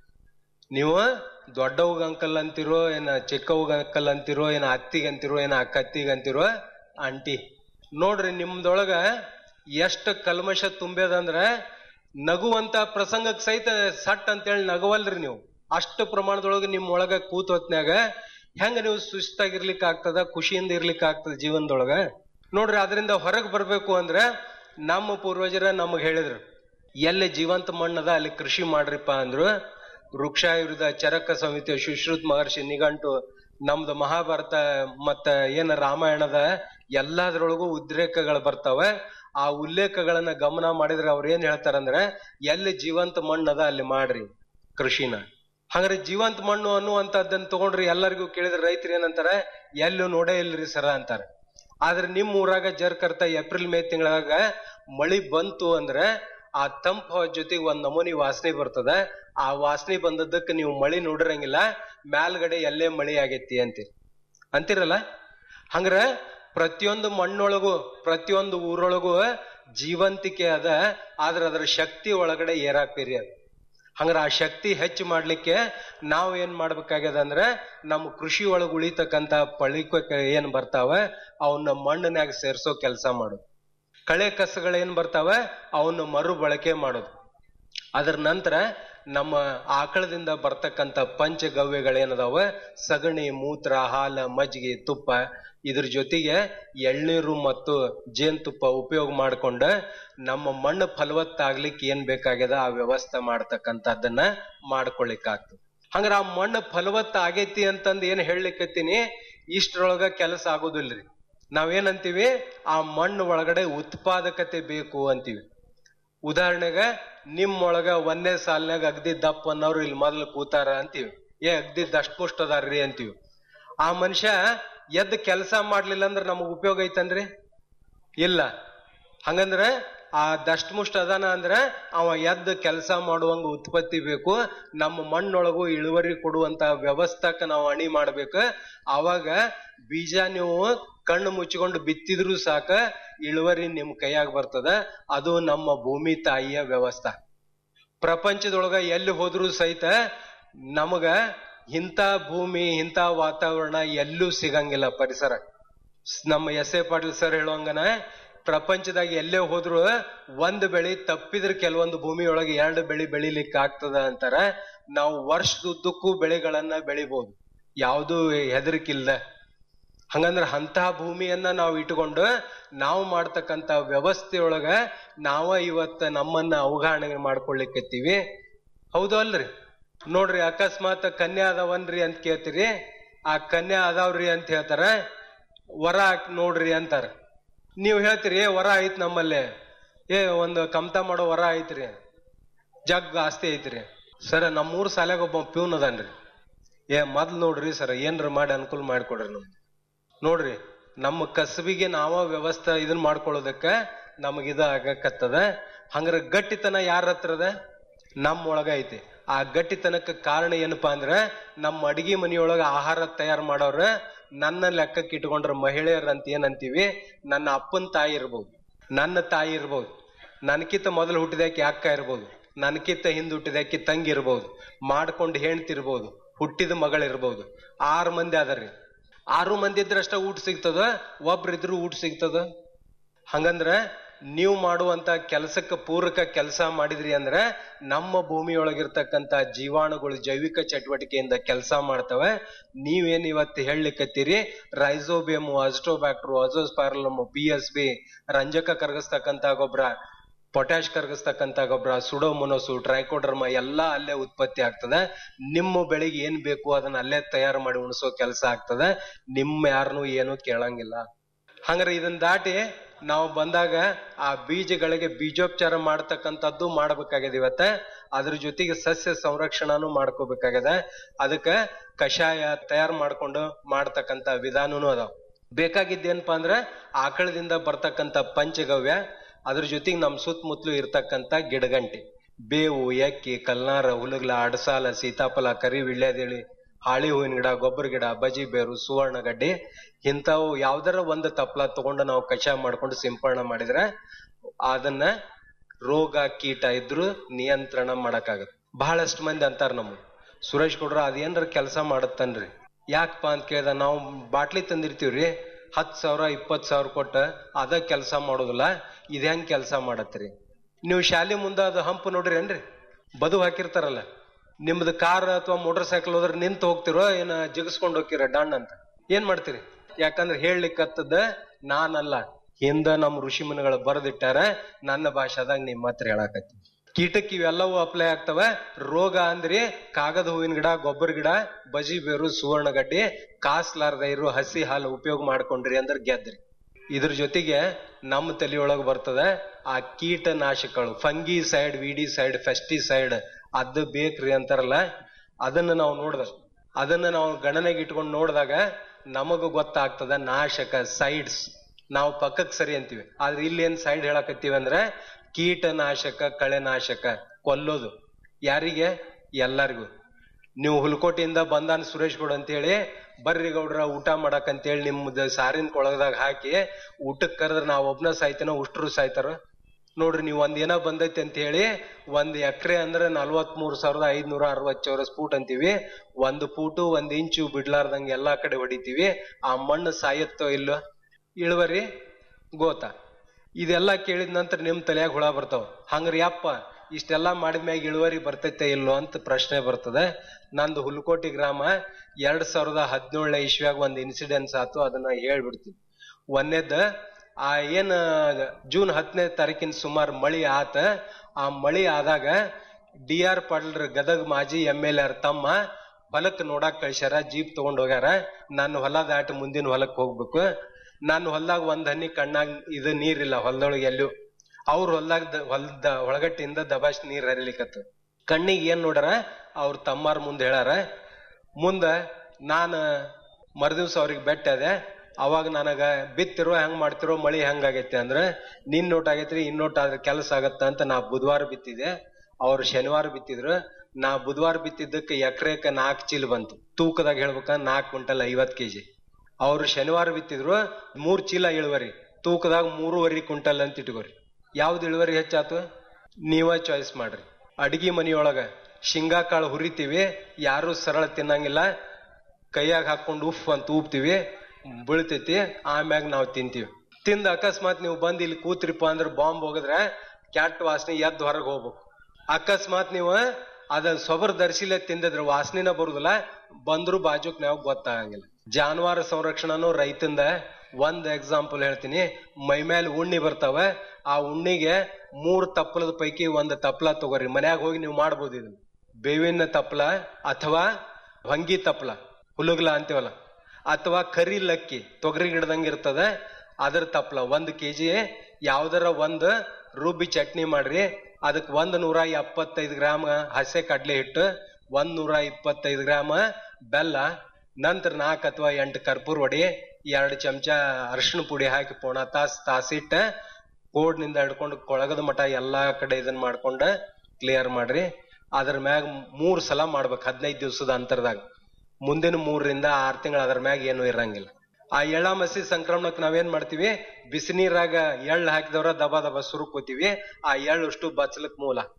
ನೀವು ದೊಡ್ಡವ್ಗ ಅಂಕಲ್ ಅಂತಿರೋ ಏನ ಚಿಕ್ಕವ್ಗ ಅಂಕಲ್ ಅಂತಿರೋ ಏನ ಅತ್ತಿಗೆ ಅಂತಿರೋ ಏನ ಅಕ್ಕತ್ತಿಗೆ ಅಂತಿರೋ ಆಂಟಿ ನೋಡ್ರಿ ನಿಮ್ದೊಳಗ ಎಷ್ಟು ಕಲ್ಮಶ ತುಂಬ್ಯದಂದ್ರ ನಗುವಂತ ಪ್ರಸಂಗಕ್ ಸಹಿತ ಸಟ್ ಅಂತೇಳಿ ನಗವಲ್ರಿ ನೀವು ಅಷ್ಟು ಪ್ರಮಾಣದೊಳಗ ನಿಮ್ ಒಳಗ ಕೂತ್ ಹೊತ್ನ್ಯಾಗ ಹೆಂಗ ನೀವು ಸುಸ್ತಾಗಿರ್ಲಿಕ್ ಆಗ್ತದ ಖುಷಿಯಿಂದ ಇರ್ಲಿಕ್ ಆಗ್ತದ ಜೀವನದೊಳಗ ನೋಡ್ರಿ ಅದರಿಂದ ಹೊರಗ್ ಬರ್ಬೇಕು ಅಂದ್ರ ನಮ್ಮ ಪೂರ್ವಜರ ನಮಗ್ ಹೇಳಿದ್ರು ಎಲ್ಲಿ ಜೀವಂತ ಮಣ್ಣದ ಅಲ್ಲಿ ಕೃಷಿ ಮಾಡ್ರಿಪ್ಪ ಅಂದ್ರು ವೃಕ್ಷಾಯುರ್ದ ಚರಕ ಸಮಿತಿ ಸುಶ್ರುತ್ ಮಹರ್ಷಿ ನಿಘಂಟು ನಮ್ದು ಮಹಾಭಾರತ ಮತ್ತ ಏನ ರಾಮಾಯಣದ ಎಲ್ಲಾದ್ರೊಳಗೂ ಉದ್ರೇಕಗಳು ಬರ್ತಾವ ಆ ಉಲ್ಲೇಖಗಳನ್ನ ಗಮನ ಮಾಡಿದ್ರೆ ಅವ್ರ ಏನ್ ಹೇಳ್ತಾರಂದ್ರೆ ಎಲ್ಲಿ ಜೀವಂತ ಮಣ್ಣದ ಅಲ್ಲಿ ಮಾಡ್ರಿ ಕೃಷಿನ ಹಂಗಾರೆ ಜೀವಂತ ಮಣ್ಣು ಅನ್ನುವಂತದ್ದನ್ನ ತಗೊಂಡ್ರಿ ಎಲ್ಲರಿಗೂ ಕೇಳಿದ್ರೆ ರೈತರು ಏನಂತಾರ ಎಲ್ಲೂ ನೋಡೇ ಇಲ್ರಿ ಸರ ಅಂತಾರ ಆದ್ರೆ ನಿಮ್ ಊರಾಗ ಜರ್ಕರ್ತ ಏಪ್ರಿಲ್ ಮೇ ತಿಂಗಳಾಗ ಮಳಿ ಬಂತು ಅಂದ್ರೆ ಆ ತಂಪ ಜೊತೆಗೆ ಒಂದ್ ನಮೂನಿ ವಾಸನೆ ಬರ್ತದ ಆ ವಾಸನೆ ಬಂದದ್ದಕ್ಕೆ ನೀವು ಮಳಿ ನೋಡಿರಂಗಿಲ್ಲ ಮ್ಯಾಲ್ಗಡೆ ಎಲ್ಲೇ ಮಳಿ ಆಗೈತಿ ಅಂತೀರಿ ಅಂತಿರಲ್ಲ ಹಂಗ್ರ ಪ್ರತಿಯೊಂದು ಮಣ್ಣೊಳಗು ಪ್ರತಿಯೊಂದು ಊರೊಳಗು ಜೀವಂತಿಕೆ ಅದ ಆದ್ರ ಅದರ ಶಕ್ತಿ ಒಳಗಡೆ ಏರಾಪೇರಿ ಅದ ಹಂಗ್ರ ಆ ಶಕ್ತಿ ಹೆಚ್ಚು ಮಾಡ್ಲಿಕ್ಕೆ ನಾವ್ ಏನ್ ಮಾಡ್ಬೇಕಾಗ್ಯದ ಅಂದ್ರ ನಮ್ಮ ಕೃಷಿ ಒಳಗ ಉಳಿತಕ್ಕಂತ ಪಳಿಕ ಏನ್ ಬರ್ತಾವ ಅವನ್ನ ಮಣ್ಣಿನಾಗ ಸೇರ್ಸೋ ಕೆಲಸ ಮಾಡೋದು ಕಳೆ ಕಸಗಳು ಏನ್ ಬರ್ತಾವ ಅವನ್ನ ಮರು ಬಳಕೆ ಮಾಡೋದು ಅದರ ನಂತರ ನಮ್ಮ ಆಕಳದಿಂದ ಬರ್ತಕ್ಕಂಥ ಪಂಚಗವ್ಯಗಳೇನದಾವ ಸಗಣಿ ಮೂತ್ರ ಹಾಲ ಮಜ್ಜಿಗೆ ತುಪ್ಪ ಇದ್ರ ಜೊತೆಗೆ ಎಳ್ನೀರು ಮತ್ತು ಜೇನುತುಪ್ಪ ಉಪಯೋಗ ಮಾಡ್ಕೊಂಡ ನಮ್ಮ ಮಣ್ಣು ಫಲವತ್ತಾಗ್ಲಿಕ್ಕೆ ಏನ್ ಬೇಕಾಗ್ಯದ ಆ ವ್ಯವಸ್ಥೆ ಮಾಡ್ತಕ್ಕಂಥದ್ದನ್ನ ಮಾಡ್ಕೊಳಿಕ್ಕಾಗ್ತದೆ ಹಂಗಾರ ಆ ಮಣ್ಣು ಫಲವತ್ತ ಆಗೈತಿ ಅಂತಂದ್ ಏನ್ ಹೇಳಲಿಕ್ಕತ್ತೀನಿ ಇಷ್ಟ್ರೊಳಗ ಕೆಲಸ ಆಗೋದಿಲ್ರಿ ನಾವೇನಂತೀವಿ ಆ ಮಣ್ಣು ಒಳಗಡೆ ಉತ್ಪಾದಕತೆ ಬೇಕು ಅಂತೀವಿ ಉದಾಹರಣೆಗ ನಿಮ್ಮೊಳಗ ಒಂದೇ ಸಾಲಿನಾಗ ಅಗ್ದಿ ದಪ್ಪ ಅನ್ನೋರು ಇಲ್ಲಿ ಮೊದಲು ಕೂತಾರ ಅಂತೀವಿ ಏ ಅಗ್ದಿ ದಷ್ಟಪುಷ್ಟ ಅದಾರ್ರಿ ಅಂತೀವಿ ಆ ಮನುಷ್ಯ ಎದ್ದು ಕೆಲಸ ಮಾಡ್ಲಿಲ್ಲ ಅಂದ್ರೆ ನಮಗ್ ಉಪಯೋಗ ಐತನ್ರಿ ಇಲ್ಲ ಹಂಗಂದ್ರ ಆ ದಷ್ಟಮುಷ್ಟ ಅದಾನ ಅಂದ್ರ ಅವ ಎದ್ದು ಕೆಲಸ ಮಾಡುವಂಗ ಉತ್ಪತ್ತಿ ಬೇಕು ನಮ್ಮ ಮಣ್ಣೊಳಗು ಇಳುವರಿ ಕೊಡುವಂತ ವ್ಯವಸ್ಥಾಕ ನಾವು ಅಣಿ ಮಾಡ್ಬೇಕು ಅವಾಗ ಬೀಜ ನೀವು ಕಣ್ಣು ಮುಚ್ಚಿಕೊಂಡು ಬಿತ್ತಿದ್ರು ಸಾಕ ಇಳುವರಿ ನಿಮ್ ಕೈಯಾಗ ಬರ್ತದ ಅದು ನಮ್ಮ ಭೂಮಿ ತಾಯಿಯ ವ್ಯವಸ್ಥೆ ಪ್ರಪಂಚದೊಳಗ ಎಲ್ಲಿ ಹೋದ್ರು ಸಹಿತ ನಮಗ ಇಂಥ ಭೂಮಿ ಇಂಥ ವಾತಾವರಣ ಎಲ್ಲೂ ಸಿಗಂಗಿಲ್ಲ ಪರಿಸರ ನಮ್ಮ ಎಸ್ ಎ ಪಾಟೀಲ್ ಸರ್ ಹೇಳುವಂಗನ ಪ್ರಪಂಚದಾಗ ಎಲ್ಲೇ ಹೋದ್ರು ಒಂದ್ ಬೆಳಿ ತಪ್ಪಿದ್ರೆ ಕೆಲವೊಂದು ಭೂಮಿಯೊಳಗೆ ಎರಡು ಬೆಳಿ ಬೆಳಿಲಿಕ್ಕೆ ಆಗ್ತದ ಅಂತಾರ ನಾವು ವರ್ಷದುದ್ದಕ್ಕೂ ಬೆಳೆಗಳನ್ನ ಬೆಳಿಬಹುದು ಯಾವುದು ಹೆದರಿಕಿಲ್ದ ಹಂಗಂದ್ರ ಅಂತ ಭೂಮಿಯನ್ನ ನಾವು ಇಟ್ಕೊಂಡು ನಾವು ಮಾಡ್ತಕ್ಕಂತ ವ್ಯವಸ್ಥೆಯೊಳಗ ನಾವ ಇವತ್ತ ನಮ್ಮನ್ನ ಅವಗಾಹನೆ ಮಾಡ್ಕೊಳ್ಳಿಕ್ಕತ್ತೀವಿ ಹೌದು ಅಲ್ರಿ ನೋಡ್ರಿ ಅಕಸ್ಮಾತ್ ಕನ್ಯಾ ಅದಾವನ್ರಿ ಅಂತ ಕೇಳ್ತೀರಿ ಆ ಕನ್ಯಾ ಅದಾವ್ರಿ ಅಂತ ಹೇಳ್ತಾರ ವರ ಹಾಕ್ ನೋಡ್ರಿ ಅಂತಾರ ನೀವ್ ಹೇಳ್ತೀರಿ ಏ ವರ ಐತ್ ನಮ್ಮಲ್ಲಿ ಏ ಒಂದು ಕಮ್ತ ಮಾಡೋ ವರ ಐತ್ರಿ ಜಗ್ ಆಸ್ತಿ ಐತ್ರಿ ಸರ ನಮ್ಮೂರ್ ಸಾಲ್ಯಾಗ ಒಬ್ಬ ಪ್ಯೂನ್ ಅದಾನ್ರಿ ಏ ಮೊದ್ಲು ನೋಡ್ರಿ ಸರ್ ಏನ್ರ ಮಾಡಿ ಅನುಕೂಲ ಮಾಡಿಕೊಡ್ರಿ ನಮ್ಗೆ ನೋಡ್ರಿ ನಮ್ಮ ಕಸಬಿಗೆ ನಾವ ವ್ಯವಸ್ಥೆ ಇದನ್ ಮಾಡ್ಕೊಳ್ಳೋದಕ್ಕ ನಮಗ ಇದ ಆಗಕತ್ತದ ಹಂಗಾರ ಗಟ್ಟಿತನ ಯಾರ ಹತ್ರದ ನಮ್ಮ ಒಳಗ ಐತಿ ಆ ಗಟ್ಟಿತನಕ್ಕೆ ಕಾರಣ ಏನಪ್ಪಾ ಅಂದ್ರ ನಮ್ಮ ಅಡಿಗೆ ಮನಿಯೊಳಗ ಆಹಾರ ತಯಾರು ಮಾಡೋರ ನನ್ನ ಲೆಕ್ಕಕ್ಕೆ ಇಟ್ಕೊಂಡ್ರ ಮಹಿಳೆಯರ್ ಅಂತ ಏನಂತೀವಿ ನನ್ನ ಅಪ್ಪನ ತಾಯಿ ಇರ್ಬೋದು ನನ್ನ ತಾಯಿ ಇರ್ಬೋದು ನನ್ಕಿಂತ ಮೊದಲು ಹುಟ್ಟಿದಾಕಿ ಅಕ್ಕ ಇರ್ಬೋದು ನನ್ಕಿತ್ತ ಹಿಂದುಟ್ಟಿದ ಅಕ್ಕಿ ತಂಗಿ ಇರ್ಬೋದು ಮಾಡ್ಕೊಂಡು ಹೆಣ್ತಿರ್ಬೋದು ಹುಟ್ಟಿದ ಮಗಳಿರ್ಬೋದು ಆರು ಮಂದಿ ಅದರಿ ಆರು ಮಂದಿ ಇದ್ರೆ ಅಷ್ಟ ಊಟ ಸಿಗ್ತದ ಒಬ್ರಿದ್ರು ಊಟ ಸಿಗ್ತದ ಹಂಗಂದ್ರ ನೀವು ಮಾಡುವಂತ ಕೆಲಸಕ್ಕೆ ಪೂರಕ ಕೆಲಸ ಮಾಡಿದ್ರಿ ಅಂದ್ರೆ ನಮ್ಮ ಭೂಮಿಯೊಳಗಿರ್ತಕ್ಕಂತ ಜೀವಾಣುಗಳು ಜೈವಿಕ ಚಟುವಟಿಕೆಯಿಂದ ಕೆಲಸ ಮಾಡ್ತವೆ ನೀವೇನ್ ಇವತ್ತು ಹೇಳಲಿಕ್ಕತ್ತೀರಿ rhizobium azotobacter azospirillum P S B ರಂಜಕ ಕರಗಿಸ್ತಕ್ಕಂತ ಗೊಬ್ಬರ ಪೊಟ್ಯಾಶ್ ಕರಗಿಸ್ತಕ್ಕಂತ ಗೊಬ್ಬರ ಸುಡೋಮೊನೋಸು ಟ್ರೈಕೋಡರ್ಮ ಎಲ್ಲಾ ಅಲ್ಲೇ ಉತ್ಪತ್ತಿ ಆಗ್ತದೆ ನಿಮ್ಮ ಬೆಳೆಗೆ ಏನ್ ಬೇಕು ಅದನ್ನ ಅಲ್ಲೇ ತಯಾರು ಮಾಡಿ ಉಣಿಸೋ ಕೆಲಸ ಆಗ್ತದೆ ನಿಮ್ಮ ಯಾರನ್ನು ಏನು ಕೇಳಂಗಿಲ್ಲ ಹಂಗಾರೆ ಇದನ್ನ ದಾಟಿ ನಾವು ಬಂದಾಗ ಆ ಬೀಜಗಳಿಗೆ ಬೀಜೋಪಚಾರ ಮಾಡ್ತಕ್ಕಂಥದ್ದು ಮಾಡ್ಬೇಕಾಗಿದೆ ಇವತ್ತ ಅದ್ರ ಜೊತೆಗೆ ಸಸ್ಯ ಸಂರಕ್ಷಣಾನು ಮಾಡ್ಕೋಬೇಕಾಗಿದೆ ಅದಕ್ಕೆ ಕಷಾಯ ತಯಾರು ಮಾಡ್ಕೊಂಡು ಮಾಡ್ತಕ್ಕಂಥ ವಿಧಾನನೂ ಅದಾವ ಬೇಕಾಗಿದ್ದೇನಪ್ಪಾ ಅಂದ್ರೆ ಆಕಳದಿಂದ ಬರ್ತಕ್ಕಂಥ ಪಂಚಗವ್ಯ ಅದ್ರ ಜೊತೆಗೆ ನಮ್ಮ ಸುತ್ತಮುತ್ತಲು ಇರ್ತಕ್ಕಂಥ ಗಿಡಗಂಟಿ ಬೇವು ಎಕ್ಕಿ ಕಲ್ನಾರ ಹುಲಗ್ಲ ಅಡಸಾಲ ಸೀತಾಫಲ ಕರಿ ವಿಳ್ಯದೇಳಿ ಹಾಳಿ ಹೂವಿನ ಗಿಡ ಗೊಬ್ಬರ ಗಿಡ ಬಜಿ ಬೇರು ಸುವರ್ಣ ಗಡ್ಡಿ ಇಂಥವು ಯಾವ್ದಾರ ಒಂದು ತಪ್ಪಲ ತಗೊಂಡು ನಾವು ಕಷಾಯ ಮಾಡ್ಕೊಂಡು ಸಿಂಪಡಣೆ ಮಾಡಿದ್ರೆ ಅದನ್ನ ರೋಗ ಕೀಟ ಇದ್ರು ನಿಯಂತ್ರಣ ಮಾಡಕ್ಕಾಗತ್ತೆ ಬಹಳಷ್ಟು ಮಂದಿ ಅಂತಾರ ನಮ್ಮ ಸುರೇಶ್ ಗೌಡ್ರ ಅದೇನ್ರ ಕೆಲಸ ಮಾಡತ್ತನ್ರಿ ಯಾಕಪ್ಪ ಅಂತ ಕೇಳ್ದ ನಾವು ಬಾಟ್ಲಿ ತಂದಿರ್ತೀವ್ರಿ ಹತ್ ಸಾವಿರ ಇಪ್ಪತ್ ಸಾವಿರ ಕೊಟ್ಟ ಅದ ಕೆಲಸ ಮಾಡೋದಿಲ್ಲ ಇದ್ ಹೆಂಗ್ ಕೆಲಸ ಮಾಡತ್ರಿ ನೀವು ಶಾಲೆ ಮುಂದ ಅದು ಹಂಪ್ ನೋಡ್ರಿ ಏನ್ರಿ ಬದು ಹಾಕಿರ್ತಾರಲ್ಲ ನಿಮ್ದು ಕಾರ್ ಅಥವಾ ಮೋಟರ್ ಸೈಕಲ್ ಹೋದ್ರೆ ನಿಂತು ಹೋಗ್ತಿರೋ ಏನ ಜಿಗಿಸ್ಕೊಂಡು ಹೋಗ್ತಿರ ಡಾಣ್ ಅಂತ ಏನ್ ಮಾಡ್ತೀರಿ ಯಾಕಂದ್ರೆ ಹೇಳಲಿಕ್ಕತ್ತದ ನಾನಲ್ಲ ಹಿಂದ ನಮ್ಮ ಋಷಿ ಮುನಿಗಳು ಬರೆದಿಟ್ಟಾರ ನನ್ನ ಭಾಷಾದಾಗ ನಿಮ್ಮ ಹತ್ರ ಹೇಳಾಕತ್ತಿ ಕೀಟಕ್ಕೆ ಇವೆಲ್ಲವೂ ಅಪ್ಲೈ ಆಗ್ತವ ರೋಗ ಅಂದ್ರಿ ಕಾಗದ ಹೂವಿನ ಗಿಡ ಗೊಬ್ಬರ ಗಿಡ ಬಜಿ ಬೇರು ಸುವರ್ಣ ಗಡ್ಡಿ ಕಾಸ್ಲಾರ್ದ ಇರೋ ಹಸಿ ಹಾಲು ಉಪಯೋಗ ಮಾಡ್ಕೊಂಡ್ರಿ ಅಂದ್ರೆ ಗೆದ್ರಿ ಇದ್ರ ಜೊತೆಗೆ ನಮ್ಮ ತಲೆಯೊಳಗೆ ಬರ್ತದೆ ಆ ಕೀಟನಾಶಕಗಳು fungicide weedicide pesticide ಅದು ಬೇಕ್ರಿ ಅಂತಾರಲ್ಲ ಅದನ್ನ ನಾವು ನೋಡ್ದ ಅದನ್ನ ನಾವು ಗಣನೆಗೆ ಇಟ್ಕೊಂಡು ನೋಡಿದಾಗ ನಮಗ ಗೊತ್ತಾಗ್ತದ ನಾಶಕ ಸೈಡ್ಸ್ ನಾವು ಪಕ್ಕಕ್ಕೆ ಸರಿ ಅಂತೀವಿ ಆದ್ರೆ ಇಲ್ಲಿ ಏನ್ ಸೈಡ್ ಹೇಳಕತ್ತೀವಿ ಅಂದ್ರೆ ಕೀಟನಾಶಕ ಕಳೆನಾಶಕ ಕೊಲ್ಲೋದು ಯಾರಿಗೆ ಎಲ್ಲರಿಗೂ ನೀವು ಹುಲ್ಕೋಟೆಯಿಂದ ಬಂದಾನ ಸುರೇಶ್ ಗೌಡ ಅಂತೇಳಿ ಬರ್ರಿ ಗೌಡ್ರ ಊಟ ಮಾಡಕ್ ಅಂತೇಳಿ ನಿಮ್ದು ಸಾರಿನ ಕೊಳಗದಾಗ ಹಾಕಿ ಊಟಕ್ಕೆ ಕರೆದ್ರೆ ನಾವ್ ಒಬ್ನ ಸಾಯ್ತೇನೋ ಉಷ್ಟ್ರು ಸಾಯ್ತಾರ ನೋಡ್ರಿ ನೀವು ಒಂದ್ ಏನೋ ಬಂದೈತಿ ಅಂತ ಹೇಳಿ ಒಂದ್ ಎಕರೆ ಅಂದ್ರೆ ನಲ್ವತ್ ಮೂರ್ ಸಾವಿರದ ಐದ್ನೂರ ಅರವತ್ ಚೌರಸ್ ಫೂಟ್ ಅಂತೀವಿ ಒಂದ್ ಫೂಟು ಒಂದ್ ಇಂಚು ಬಿಡ್ಲಾರ್ದಂಗೆ ಎಲ್ಲಾ ಕಡೆ ಹೊಡಿತೀವಿ ಆ ಮಣ್ಣು ಸಾಯತ್ತೋ ಇಲ್ಲೋ ಇಳುವರಿ ಗೋತಾ ಇದೆಲ್ಲ ಕೇಳಿದ ನಂತರ ನಿಮ್ ತಲೆಯಾಗ ಹುಳ ಬರ್ತಾವ ಹಂಗ್ರಿ ಯಪ್ಪ ಇಷ್ಟೆಲ್ಲಾ ಮಾಡಿದ್ಮ್ಯಾಗ ಇಳುವರಿ ಬರ್ತೈತೆ ಇಲ್ಲೋ ಅಂತ ಪ್ರಶ್ನೆ ಬರ್ತದೆ ನಂದು ಹುಲ್ಕೋಟಿ ಗ್ರಾಮ ಎರಡ್ ಸಾವಿರದ ಹದಿನೇಳನೇ ಇಸ್ವಿಯಾಗ ಒಂದ್ ಇನ್ಸಿಡೆನ್ಸ್ ಆತು ಅದನ್ನ ಹೇಳ್ಬಿಡ್ತೀನಿ ಒಂದೇದ ಆ ಏನ್ ಜೂನ್ ಹತ್ತನೇ ತಾರೀಕಿನ ಸುಮಾರು ಮಳಿ ಆತ ಆ ಮಳಿ ಆದಾಗ ಡಿ ಆರ್ ಪಾಟೀಲ್ರ ಗದಗ್ ಮಾಜಿ ಎಂ ಎಲ್ ಆರ್ ತಮ್ಮ ಹೊಲಕ್ ನೋಡಾಕ್ ಕಳ್ಸ್ಯಾರ ಜೀಪ್ ತಗೊಂಡ್ ಹೋಗ್ಯಾರ ನಾನು ಹೊಲ ದಾಟಿ ಮುಂದಿನ ಹೊಲಕ್ ಹೋಗ್ಬೇಕು ನಾನು ಹೊಲ್ದಾಗ ಒಂದ್ ಹನಿ ಕಣ್ಣಾಗ ಇದು ನೀರಿಲ್ಲ ಹೊಲದೊಳಗೆ ಎಲ್ಲೂ ಅವ್ರ ಹೊಲ್ದಾಗ ಹೊಲ್ದ ಒಳಗಟ್ಟಿಂದ ದಬಾಶ್ ನೀರ್ ಹರಿಲಿಕತ್ತು ಕಣ್ಣಿಗೆ ಏನ್ ನೋಡ್ಯಾರ ಅವ್ರ ತಮ್ಮಾರ್ ಮುಂದೆ ಹೇಳಾರ ಮುಂದ ನಾನ ಮರುದಿವ್ಸ ಅವ್ರಿಗೆ ಬೆಟ್ಟ ಅದೆ ಅವಾಗ ನನಗ ಬಿತ್ತಿರೋ ಹೆಂಗ್ ಮಾಡ್ತಿರೋ ಮಳಿ ಹೆಂಗಾಗೈತಿ ಅಂದ್ರ ನಿನ್ ನೋಟ್ ಆಗೈತ್ರಿ ಇನ್ ನೋಟ್ ಆದ್ರೆ ಕೆಲಸ ಆಗತ್ತ ಅಂತ ನಾ ಬುಧವಾರ ಬಿತ್ತಿದೆ ಅವ್ರು ಶನಿವಾರ ಬಿತ್ತಿದ್ರು ನಾ ಬುಧವಾರ ಬಿತ್ತಿದ್ದಕ್ಕೆ ಎಕರೆಕ ನಾಲ್ಕು ಚೀಲ ಬಂತು ತೂಕದಾಗ ಹೇಳ್ಬೇಕಂದ್ರ ನಾಲ್ಕು ಕ್ವಿಂಟಲ್ ಐವತ್ ಕೆಜಿ ಅವ್ರು ಶನಿವಾರ ಬಿತ್ತಿದ್ರು ಮೂರ್ ಚೀಲ ಇಳುವರಿ ತೂಕದಾಗ ಮೂರುವರೆ ಕ್ವಿಂಟಲ್ ಅಂತ ಇಟ್ಕೋರಿ ಯಾವ್ದು ಇಳುವರಿ ಹೆಚ್ಚಾತು ನೀವ ಚಾಯ್ಸ್ ಮಾಡ್ರಿ ಅಡಿಗೆ ಮನಿಯೊಳಗ ಶೇಂಗಾ ಕಾಳು ಹುರಿತೀವಿ ಯಾರು ಸರಳ ತಿನ್ನಂಗಿಲ್ಲ ಕೈಯಾಗ ಹಾಕೊಂಡು ಉಫ್ ಅಂತ ಊಪ್ತೀವಿ ಬೀಳ್ತೈತಿ ಆಮ್ಯಾಗ ನಾವು ತಿಂತೀವಿ ತಿಂದ ಅಕಸ್ಮಾತ್ ನೀವು ಬಂದ್ ಇಲ್ಲಿ ಕೂತ್ರಿಪ್ಪ ಅಂದ್ರೆ ಬಾಂಬ್ ಹೋಗಿದ್ರೆ ಕ್ಯಾಟ್ ವಾಸನೆ ಎದ್ದು ಹೊರಗೆ ಹೋಗ್ಬೇಕು ಅಕಸ್ಮಾತ್ ನೀವು ಅದನ್ನ ಸೊಬರ್ ಧರಿಸಿಲೆ ತಿಂದಿದ್ರೆ ವಾಸನೆನ ಬರುದಿಲ್ಲ ಬಂದ್ರು ಬಾಜುಕ್ ನಾವು ಗೊತ್ತಾಗಂಗಿಲ್ಲ ಜಾನುವಾರು ಸಂರಕ್ಷಣನು ರೈತಂದ ಒಂದ್ ಎಕ್ಸಾಂಪಲ್ ಹೇಳ್ತೀನಿ ಮೈ ಮೇಲೆ ಉಣ್ಣಿ ಬರ್ತಾವ ಆ ಉಣ್ಣಿಗೆ ಮೂರ್ ತಪ್ಪಲದ ಪೈಕಿ ಒಂದ್ ತಪ್ಪಲ ತಗೋರಿ ಮನ್ಯಾಗ ಹೋಗಿ ನೀವು ಮಾಡ್ಬೋದು ಇದನ್ನ ಬೇವಿನ ತಪ್ಪಲ ಅಥವಾ ಹೊಂಗಿ ತಪ್ಪಲ ಹುಲುಗ್ಲ ಅಂತೀವಲ್ಲ ಅಥವಾ ಕರಿ ಲಕ್ಕಿ ತೊಗರಿ ಗಿಡದಂಗ ಇರ್ತದ ಅದ್ರ ತಪ್ಪಲ ಒಂದ್ ಕೆಜಿ ಯಾವ್ದಾರ ಒಂದ್ ರುಬ್ಬಿ ಚಟ್ನಿ ಮಾಡ್ರಿ ಅದಕ್ ಒಂದ್ ನೂರ ಎಪ್ಪತ್ತೈದು ಗ್ರಾಮ್ ಹಸೆ ಕಡ್ಲೆ ಹಿಟ್ಟು ಒಂದ್ ನೂರ ಇಪ್ಪತ್ತೈದು ಗ್ರಾಮ್ ಬೆಲ್ಲ ನಂತರ ನಾಲ್ಕು ಅಥವಾ ಎಂಟು ಕರ್ಪೂರ ಹೊಡಿ ಎರಡು ಚಮಚ ಅರಿಶಿಣ ಪುಡಿ ಹಾಕಿ ಪೋಣ ತಾಸ್ ತಾಸಿಟ್ಟ ಕೋಡ್ನಿಂದ ಹಿಡ್ಕೊಂಡು ಕೊಳಗದ ಮಠ ಎಲ್ಲಾ ಕಡೆ ಇದನ್ನ ಮಾಡ್ಕೊಂಡ ಕ್ಲಿಯರ್ ಮಾಡ್ರಿ ಅದ್ರ ಮ್ಯಾಗ ಮೂರ್ ಸಲ ಮಾಡ್ಬೇಕು ಹದಿನೈದು ದಿವಸದ ಅಂತರದಾಗ ಮುಂದಿನ ಮೂರರಿಂದ ಆರ್ ತಿಂಗಳ ಅದ್ರ ಮ್ಯಾಗ ಏನು ಇರಂಗಿಲ್ಲ ಆ ಎಳ್ಳ ಮಸಿ ಸಂಕ್ರಮಣಕ್ಕೆ ನಾವೇನ್ ಮಾಡ್ತೀವಿ ಬಿಸಿನೀರಾಗ ಎಳ್ಳು ಹಾಕಿದವ್ರ ದಬ ದಬ ಸುರುಕೋತೀವಿ ಆ ಎಳ್ಳು ಅಷ್ಟು ಬಚ್ಚಲಕ್ ಮೂಲ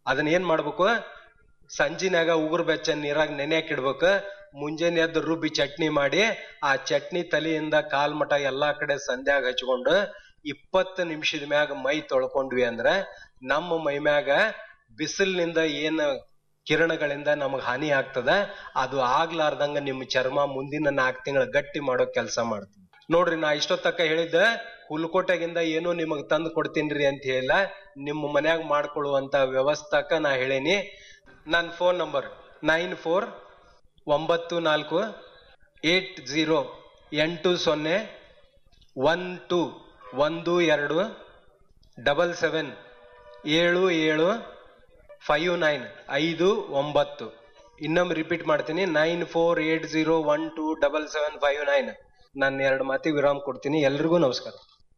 ಅದನ್ನ ಏನ್ ಮಾಡ್ಬೇಕು ಸಂಜಿನಾಗ ಉಗುರು ಬೆಚ್ಚ ನೀರಾಗ ನೆನೆಯಕ್ ಇಡ್ಬೇಕು ಮುಂಜಾನೆ ಎದ್ದು ರುಬ್ಬಿ ಚಟ್ನಿ ಮಾಡಿ ಆ ಚಟ್ನಿ ತಲೆಯಿಂದ ಕಾಲ್ ಮಠ ಎಲ್ಲಾ ಕಡೆ ಸಂಧ್ಯಾಗ ಹಚ್ಕೊಂಡು ಇಪ್ಪತ್ತು ನಿಮಿಷದ ಮ್ಯಾಗ ಮೈ ತೊಳ್ಕೊಂಡ್ವಿ ಅಂದ್ರ ನಮ್ಮ ಮೈ ಮ್ಯಾಗ ಬಿಸಿಲಿನಿಂದ ಏನ್ ಕಿರಣಗಳಿಂದ ನಮಗ್ ಹಾನಿ ಆಗ್ತದ ಅದು ಆಗ್ಲಾರ್ದಂಗ ನಿಮ್ ಚರ್ಮ ಮುಂದಿನ ನಾಲ್ಕು ತಿಂಗಳ ಗಟ್ಟಿ ಮಾಡೋ ಕೆಲಸ ಮಾಡ್ತದೆ ನೋಡ್ರಿ ನಾ ಇಷ್ಟೊತ್ತಕ್ಕ ಹೇಳಿದ್ದ ಹುಲ್ಕೋಟೆಗಿಂದ ಏನೋ ನಿಮಗ್ ತಂದು ಕೊಡ್ತೀನ್ರಿ ಅಂತ ಹೇಳಿಲ್ಲ ನಿಮ್ಮ ಮನ್ಯಾಗ ಮಾಡ್ಕೊಳ್ಳುವಂತ ವ್ಯವಸ್ಥಾಕ ನಾ ಹೇಳೇನಿ ನನ್ನ ಫೋನ್ ನಂಬರ್ ನೈನ್ ಫೋರ್ ಒಂಬತ್ತು ನಾಲ್ಕು ಏಟ್ ಝೀರೋ ಎಂಟು ಸೊನ್ನೆ ಒನ್ ಟು ಒಂದು ಎರಡು ಡಬಲ್ ಸೆವೆನ್ ಏಳು ಏಳು ಫೈವ್ ನೈನ್ ಐದು ಒಂಬತ್ತು ಇನ್ನೊಮ್ಮೆ ರಿಪೀಟ್ ಮಾಡ್ತೀನಿ nine four eight zero one two double seven five nine ನಾನು ಎರಡು ಮಾತಿಗೆ ವಿರಾಮ ಕೊಡ್ತೀನಿ ಎಲ್ರಿಗೂ ನಮಸ್ಕಾರ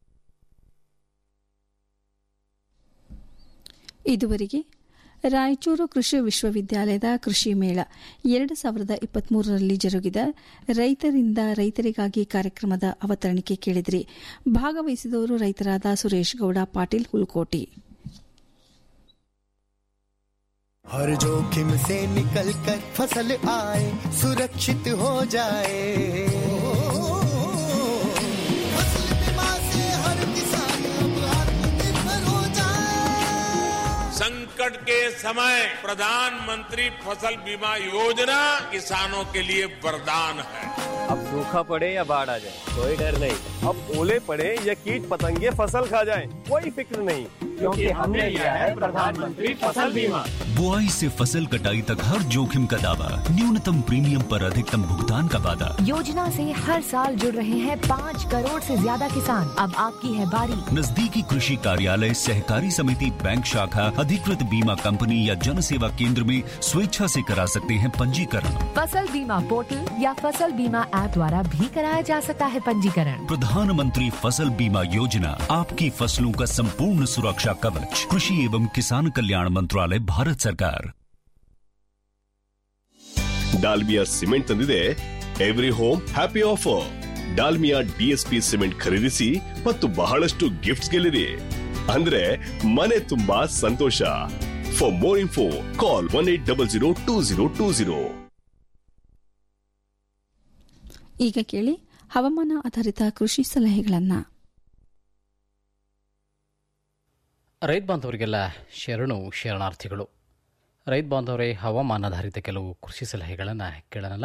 ಇದುವರೆಗೆ ರಾಯಚೂರು ಕೃಷಿ ವಿಶ್ವವಿದ್ಯಾಲಯದ ಕೃಷಿ ಮೇಳ ಎರಡು ಸಾವಿರದ ಇಪ್ಪತ್ಮೂರರಲ್ಲಿ ಜರುಗಿದ ರೈತರಿಂದ ರೈತರಿಗಾಗಿ ಕಾರ್ಯಕ್ರಮದ ಅವತರಣಿಕೆ ಕೇಳಿದ್ರಿ ಭಾಗವಹಿಸಿದವರು ರೈತರಾದ ಸುರೇಶ್ ಗೌಡ ಪಾಟೀಲ್ ಹುಲ್ಕೋಟಿ हर जोखिम से निकल कर फसल आए सुरक्षित हो जाए फसल बीमा से हर किसान अब आत्मनिर्भर हो जाए संकट के समय प्रधानमंत्री फसल बीमा योजना किसानों के लिए वरदान है अब सूखा पड़े या बाढ़ आ जाए कोई डर नहीं अब ओले पड़े या कीट पतंगे फसल खा जाए कोई फिक्र नहीं क्योंकि हमने लिया है प्रधानमंत्री फसल बीमा बुआई से फसल कटाई तक हर जोखिम का दावा न्यूनतम प्रीमियम पर अधिकतम भुगतान का वादा योजना से हर साल जुड़ रहे हैं पाँच करोड़ से ज्यादा किसान अब आपकी है बारी नजदीकी कृषि कार्यालय सहकारी समिति बैंक शाखा अधिकृत बीमा कंपनी या जन सेवा केंद्र में स्वेच्छा से करा सकते हैं पंजीकरण फसल बीमा पोर्टल या फसल बीमा ऐप द्वारा भी कराया जा सकता है पंजीकरण प्रधानमंत्री फसल बीमा योजना आपकी फसलों का संपूर्ण सुरक्षा कवच कृषि एवं किसान कल्याण मंत्रालय भारत सरकार ಡಾಲ್ಮಿಯಾ ಸಿಮೆಂಟ್ ತಂದಿದೆ every home happy offer Dalmia DSP cement ಖರೀದಿಸಿ ಮತ್ತು ಬಹಳಷ್ಟು ಗಿಫ್ಟ್ಸ್ ಗೆಲ್ಲಿರಿ ಅಂದ್ರೆ ಮನೆ ತುಂಬಾ ಸಂತೋಷ for more info call one eight double zero two zero two zero ಈಗ ಕೇಳಿ ಹವಾಮಾನ ಆಧಾರಿತ ಕೃಷಿ ಸಲಹೆಗಳನ್ನು ರೈತ ಬಾಂಧವರಿಗೆಲ್ಲ ಶರಣು ಶರಣಾರ್ಥಿಗಳು ರೈತ ಬಾಂಧವರೇ ಹವಾಮಾನಾಧಾರಿತ ಕೆಲವು ಕೃಷಿ ಸಲಹೆಗಳನ್ನು ಕೇಳೋಣಲ್ಲ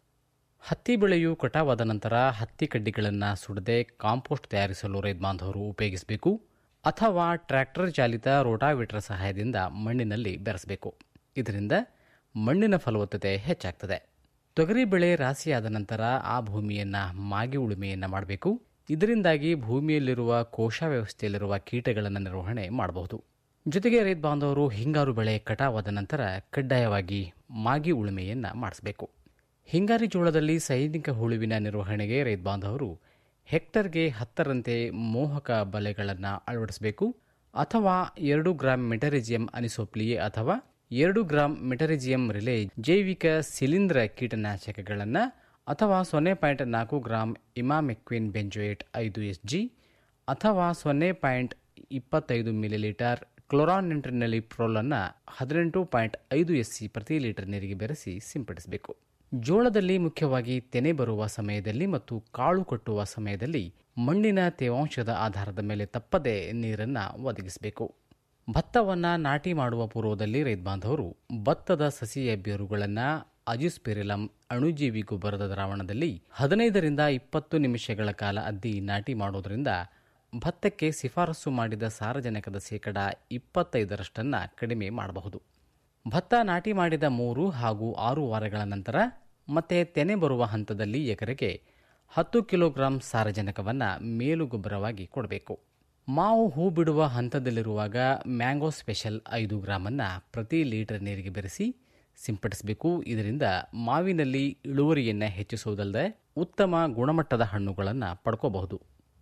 ಹತ್ತಿ ಬೆಳೆಯು ಕಟಾವಾದ ನಂತರ ಹತ್ತಿ ಕಡ್ಡಿಗಳನ್ನು ಸುಡದೆ ಕಾಂಪೋಸ್ಟ್ ತಯಾರಿಸಲು ರೈತ ಬಾಂಧವರು ಉಪಯೋಗಿಸಬೇಕು ಅಥವಾ ಟ್ರ್ಯಾಕ್ಟರ್ ಚಾಲಿತ ರೋಟಾವೇಟರ್ ಸಹಾಯದಿಂದ ಮಣ್ಣಿನಲ್ಲಿ ಬೆರೆಸಬೇಕು ಇದರಿಂದ ಮಣ್ಣಿನ ಫಲವತ್ತತೆ ಹೆಚ್ಚಾಗ್ತದೆ ತೊಗರಿ ಬೆಳೆ ರಾಸಿಯಾದ ನಂತರ ಆ ಭೂಮಿಯನ್ನು ಮಾಗಿ ಉಳುಮೆಯನ್ನು ಮಾಡಬೇಕು ಇದರಿಂದಾಗಿ ಭೂಮಿಯಲ್ಲಿರುವ ಕೋಶ ವ್ಯವಸ್ಥೆಯಲ್ಲಿರುವ ಕೀಟಗಳನ್ನು ನಿರ್ವಹಣೆ ಮಾಡಬಹುದು ಜೊತೆಗೆ ರೈತ ಬಾಂಧವರು ಹಿಂಗಾರು ಬೆಳೆ ಕಟಾವಾದ ನಂತರ ಕಡ್ಡಾಯವಾಗಿ ಮಾಗಿ ಉಳುಮೆಯನ್ನು ಮಾಡಿಸಬೇಕು ಹಿಂಗಾರಿ ಜೋಳದಲ್ಲಿ ಸೈನಿಕ ಹುಳುವಿನ ನಿರ್ವಹಣೆಗೆ ರೈತ ಬಾಂಧವರು ಹೆಕ್ಟರ್ಗೆ ಹತ್ತರಂತೆ ಮೋಹಕ ಬಲೆಗಳನ್ನು ಅಳವಡಿಸಬೇಕು ಅಥವಾ ಎರಡು ಗ್ರಾಂ ಮೆಟರಿಜಿಯಂ ಅನಿಸೋಪ್ಲಿಯೆ ಅಥವಾ ಎರಡು ಗ್ರಾಂ ಮೆಟರಿಜಿಯಂ ರಿಲೇ ಜೈವಿಕ ಶಿಲೀಂಧ್ರ ಕೀಟನಾಶಕಗಳನ್ನು ಅಥವಾ ಸೊನ್ನೆ ಪಾಯಿಂಟ್ ನಾಲ್ಕು ಗ್ರಾಂ ಇಮಾಮೆಕ್ವಿನ್ ಬೆಂಜೋಯೇಟ್ ಐದು ಎಸ್ ಜಿ ಅಥವಾ ಸೊನ್ನೆ ಪಾಯಿಂಟ್ ಇಪ್ಪತ್ತೈದು ಮಿಲಿಲೀಟರ್ ಕ್ಲೋರಾನಿಂಟ್ರಿನಲ್ಲಿ ಪ್ರೋಲನ್ನು ಹದಿನೆಂಟು ಪಾಯಿಂಟ್ ಐದು ಎಸ್ ಸಿ ಪ್ರತಿ ಲೀಟರ್ ನೀರಿಗೆ ಬೆರೆಸಿ ಸಿಂಪಡಿಸಬೇಕು ಜೋಳದಲ್ಲಿ ಮುಖ್ಯವಾಗಿ ತೆನೆ ಬರುವ ಸಮಯದಲ್ಲಿ ಮತ್ತು ಕಾಳು ಕಟ್ಟುವ ಸಮಯದಲ್ಲಿ ಮಣ್ಣಿನ ತೇವಾಂಶದ ಆಧಾರದ ಮೇಲೆ ತಪ್ಪದೆ ನೀರನ್ನು ಒದಗಿಸಬೇಕು ಭತ್ತವನ್ನು ನಾಟಿ ಮಾಡುವ ಪೂರ್ವದಲ್ಲಿ ರೈತ ಬಾಂಧವರು ಭತ್ತದ ಸಸಿಯ ಬೇರುಗಳನ್ನು ಅಜಿಸ್ಪೆರಿಲಂ ಅಣುಜೀವಿ ಗೊಬ್ಬರದ ದ್ರಾವಣದಲ್ಲಿ ಹದಿನೈದರಿಂದ ಇಪ್ಪತ್ತು ನಿಮಿಷಗಳ ಕಾಲ ಅದ್ದಿ ನಾಟಿ ಮಾಡೋದರಿಂದ ಭತ್ತಕ್ಕೆ ಶಿಫಾರಸು ಮಾಡಿದ ಸಾರಜನಕದ ಶೇಕಡ ಇಪ್ಪತ್ತೈದರಷ್ಟನ್ನು ಕಡಿಮೆ ಮಾಡಬಹುದು ಭತ್ತ ನಾಟಿ ಮಾಡಿದ ಮೂರು ಹಾಗೂ ಆರು ವಾರಗಳ ನಂತರ ಮತ್ತೆ ತೆನೆ ಬರುವ ಹಂತದಲ್ಲಿ ಎಕರೆಗೆ ಹತ್ತು ಕಿಲೋಗ್ರಾಂ ಸಾರಜನಕವನ್ನು ಮೇಲು ಗೊಬ್ಬರವಾಗಿ ಕೊಡಬೇಕು ಮಾವು ಹೂ ಬಿಡುವ ಹಂತದಲ್ಲಿರುವಾಗ ಮ್ಯಾಂಗೋ ಸ್ಪೆಷಲ್ ಐದು ಗ್ರಾಮನ್ನು ಪ್ರತಿ ಲೀಟರ್ ನೀರಿಗೆ ಬೆರೆಸಿ ಸಿಂಪಡಿಸಬೇಕು ಇದರಿಂದ ಮಾವಿನಲ್ಲಿ ಇಳುವರಿಯನ್ನು ಹೆಚ್ಚಿಸುವುದಲ್ಲದೆ ಉತ್ತಮ ಗುಣಮಟ್ಟದ ಹಣ್ಣುಗಳನ್ನು ಪಡ್ಕೋಬಹುದು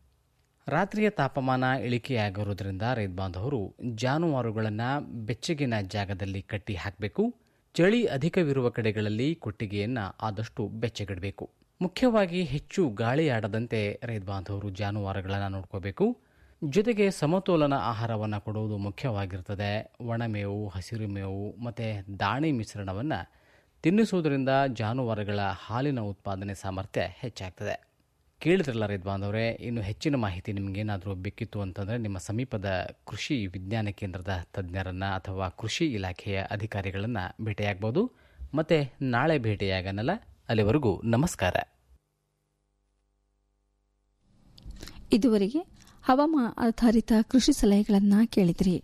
ರಾತ್ರಿಯ ತಾಪಮಾನ ಇಳಿಕೆಯಾಗಿರುವುದರಿಂದ ರೈತ ಬಾಂಧವರು ಜಾನುವಾರುಗಳನ್ನು ಬೆಚ್ಚಗಿನ ಜಾಗದಲ್ಲಿ ಕಟ್ಟಿ ಹಾಕಬೇಕು ಚಳಿ ಅಧಿಕವಿರುವ ಕಡೆಗಳಲ್ಲಿ ಕೊಟ್ಟಿಗೆಯನ್ನು ಆದಷ್ಟು ಬೆಚ್ಚಗಿಡಬೇಕು ಮುಖ್ಯವಾಗಿ ಹೆಚ್ಚು ಗಾಳಿ ಆಡದಂತೆ ರೈತ ಬಾಂಧವರು ಜಾನುವಾರುಗಳನ್ನು ನೋಡ್ಕೋಬೇಕು ಜೊತೆಗೆ ಸಮತೋಲನ ಆಹಾರವನ್ನು ಕೊಡುವುದು ಮುಖ್ಯವಾಗಿರ್ತದೆ ಒಣಮೇವು ಹಸಿರು ಮೇವು ಮತ್ತು ದಾಣಿ ಮಿಶ್ರಣವನ್ನು ತಿನ್ನಿಸುವುದರಿಂದ ಜಾನುವಾರುಗಳ ಹಾಲಿನ ಉತ್ಪಾದನೆ ಸಾಮರ್ಥ್ಯ ಹೆಚ್ಚಾಗ್ತದೆ ಕೇಳಿದ್ರಲ್ಲ ರೈತ ಬಾಂಧವರೇ ಇನ್ನು ಹೆಚ್ಚಿನ ಮಾಹಿತಿ ನಿಮಗೇನಾದರೂ ಬೇಕಿತ್ತು ಅಂತಂದರೆ ನಿಮ್ಮ ಸಮೀಪದ ಕೃಷಿ ವಿಜ್ಞಾನ ಕೇಂದ್ರದ ತಜ್ಞರನ್ನು ಅಥವಾ ಕೃಷಿ ಇಲಾಖೆಯ ಅಧಿಕಾರಿಗಳನ್ನು ಭೇಟಿಯಾಗ್ಬೋದು ಮತ್ತು ನಾಳೆ ಭೇಟಿಯಾಗನಲ್ಲ ಅಲ್ಲಿವರೆಗೂ ನಮಸ್ಕಾರ ಇದುವರೆಗೆ ಹವಾಮಾನ ಆಧಾರಿತ ಕೃಷಿ ಸಲಹೆಗಳನ್ನು ಕೇಳಿದ್ರಿ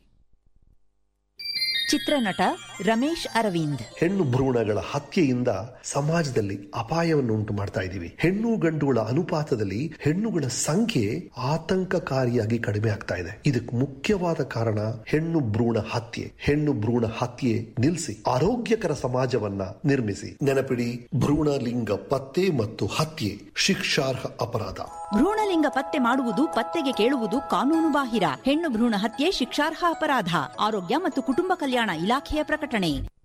ಚಿತ್ರನಟ ರಮೇಶ್ ಅರವಿಂದ್ ಹೆಣ್ಣು ಭ್ರೂಣಗಳ ಹತ್ಯೆಯಿಂದ ಸಮಾಜದಲ್ಲಿ ಅಪಾಯವನ್ನು ಉಂಟು ಮಾಡ್ತಾ ಇದ್ದೀವಿ ಹೆಣ್ಣು ಗಂಡುಗಳ ಅನುಪಾತದಲ್ಲಿ ಹೆಣ್ಣುಗಳ ಸಂಖ್ಯೆ ಆತಂಕಕಾರಿಯಾಗಿ ಕಡಿಮೆ ಆಗ್ತಾ ಇದೆ ಇದಕ್ಕೆ ಮುಖ್ಯವಾದ ಕಾರಣ ಹೆಣ್ಣು ಭ್ರೂಣ ಹತ್ಯೆ ಹೆಣ್ಣು ಭ್ರೂಣ ಹತ್ಯೆ ನಿಲ್ಲಿಸಿ ಆರೋಗ್ಯಕರ ಸಮಾಜವನ್ನ ನಿರ್ಮಿಸಿ ನೆನಪಿಡಿ ಭ್ರೂಣ ಲಿಂಗ ಪತ್ತೆ ಮತ್ತು ಹತ್ಯೆ ಶಿಕ್ಷಾರ್ಹ ಅಪರಾಧ ಭ್ರೂಣಲಿಂಗ ಪತ್ತೆ ಮಾಡುವುದು ಪತ್ತೆಗೆ ಕೇಳುವುದು ಕಾನೂನು ಬಾಹಿರ ಹೆಣ್ಣು ಭ್ರೂಣ ಹತ್ಯೆ ಶಿಕ್ಷಾರ್ಹ ಅಪರಾಧ ಆರೋಗ್ಯ ಮತ್ತು ಕುಟುಂಬ ಕಲ್ಯಾಣ ಇಲಾಖೆಯ ಪ್ರಕಟಣೆ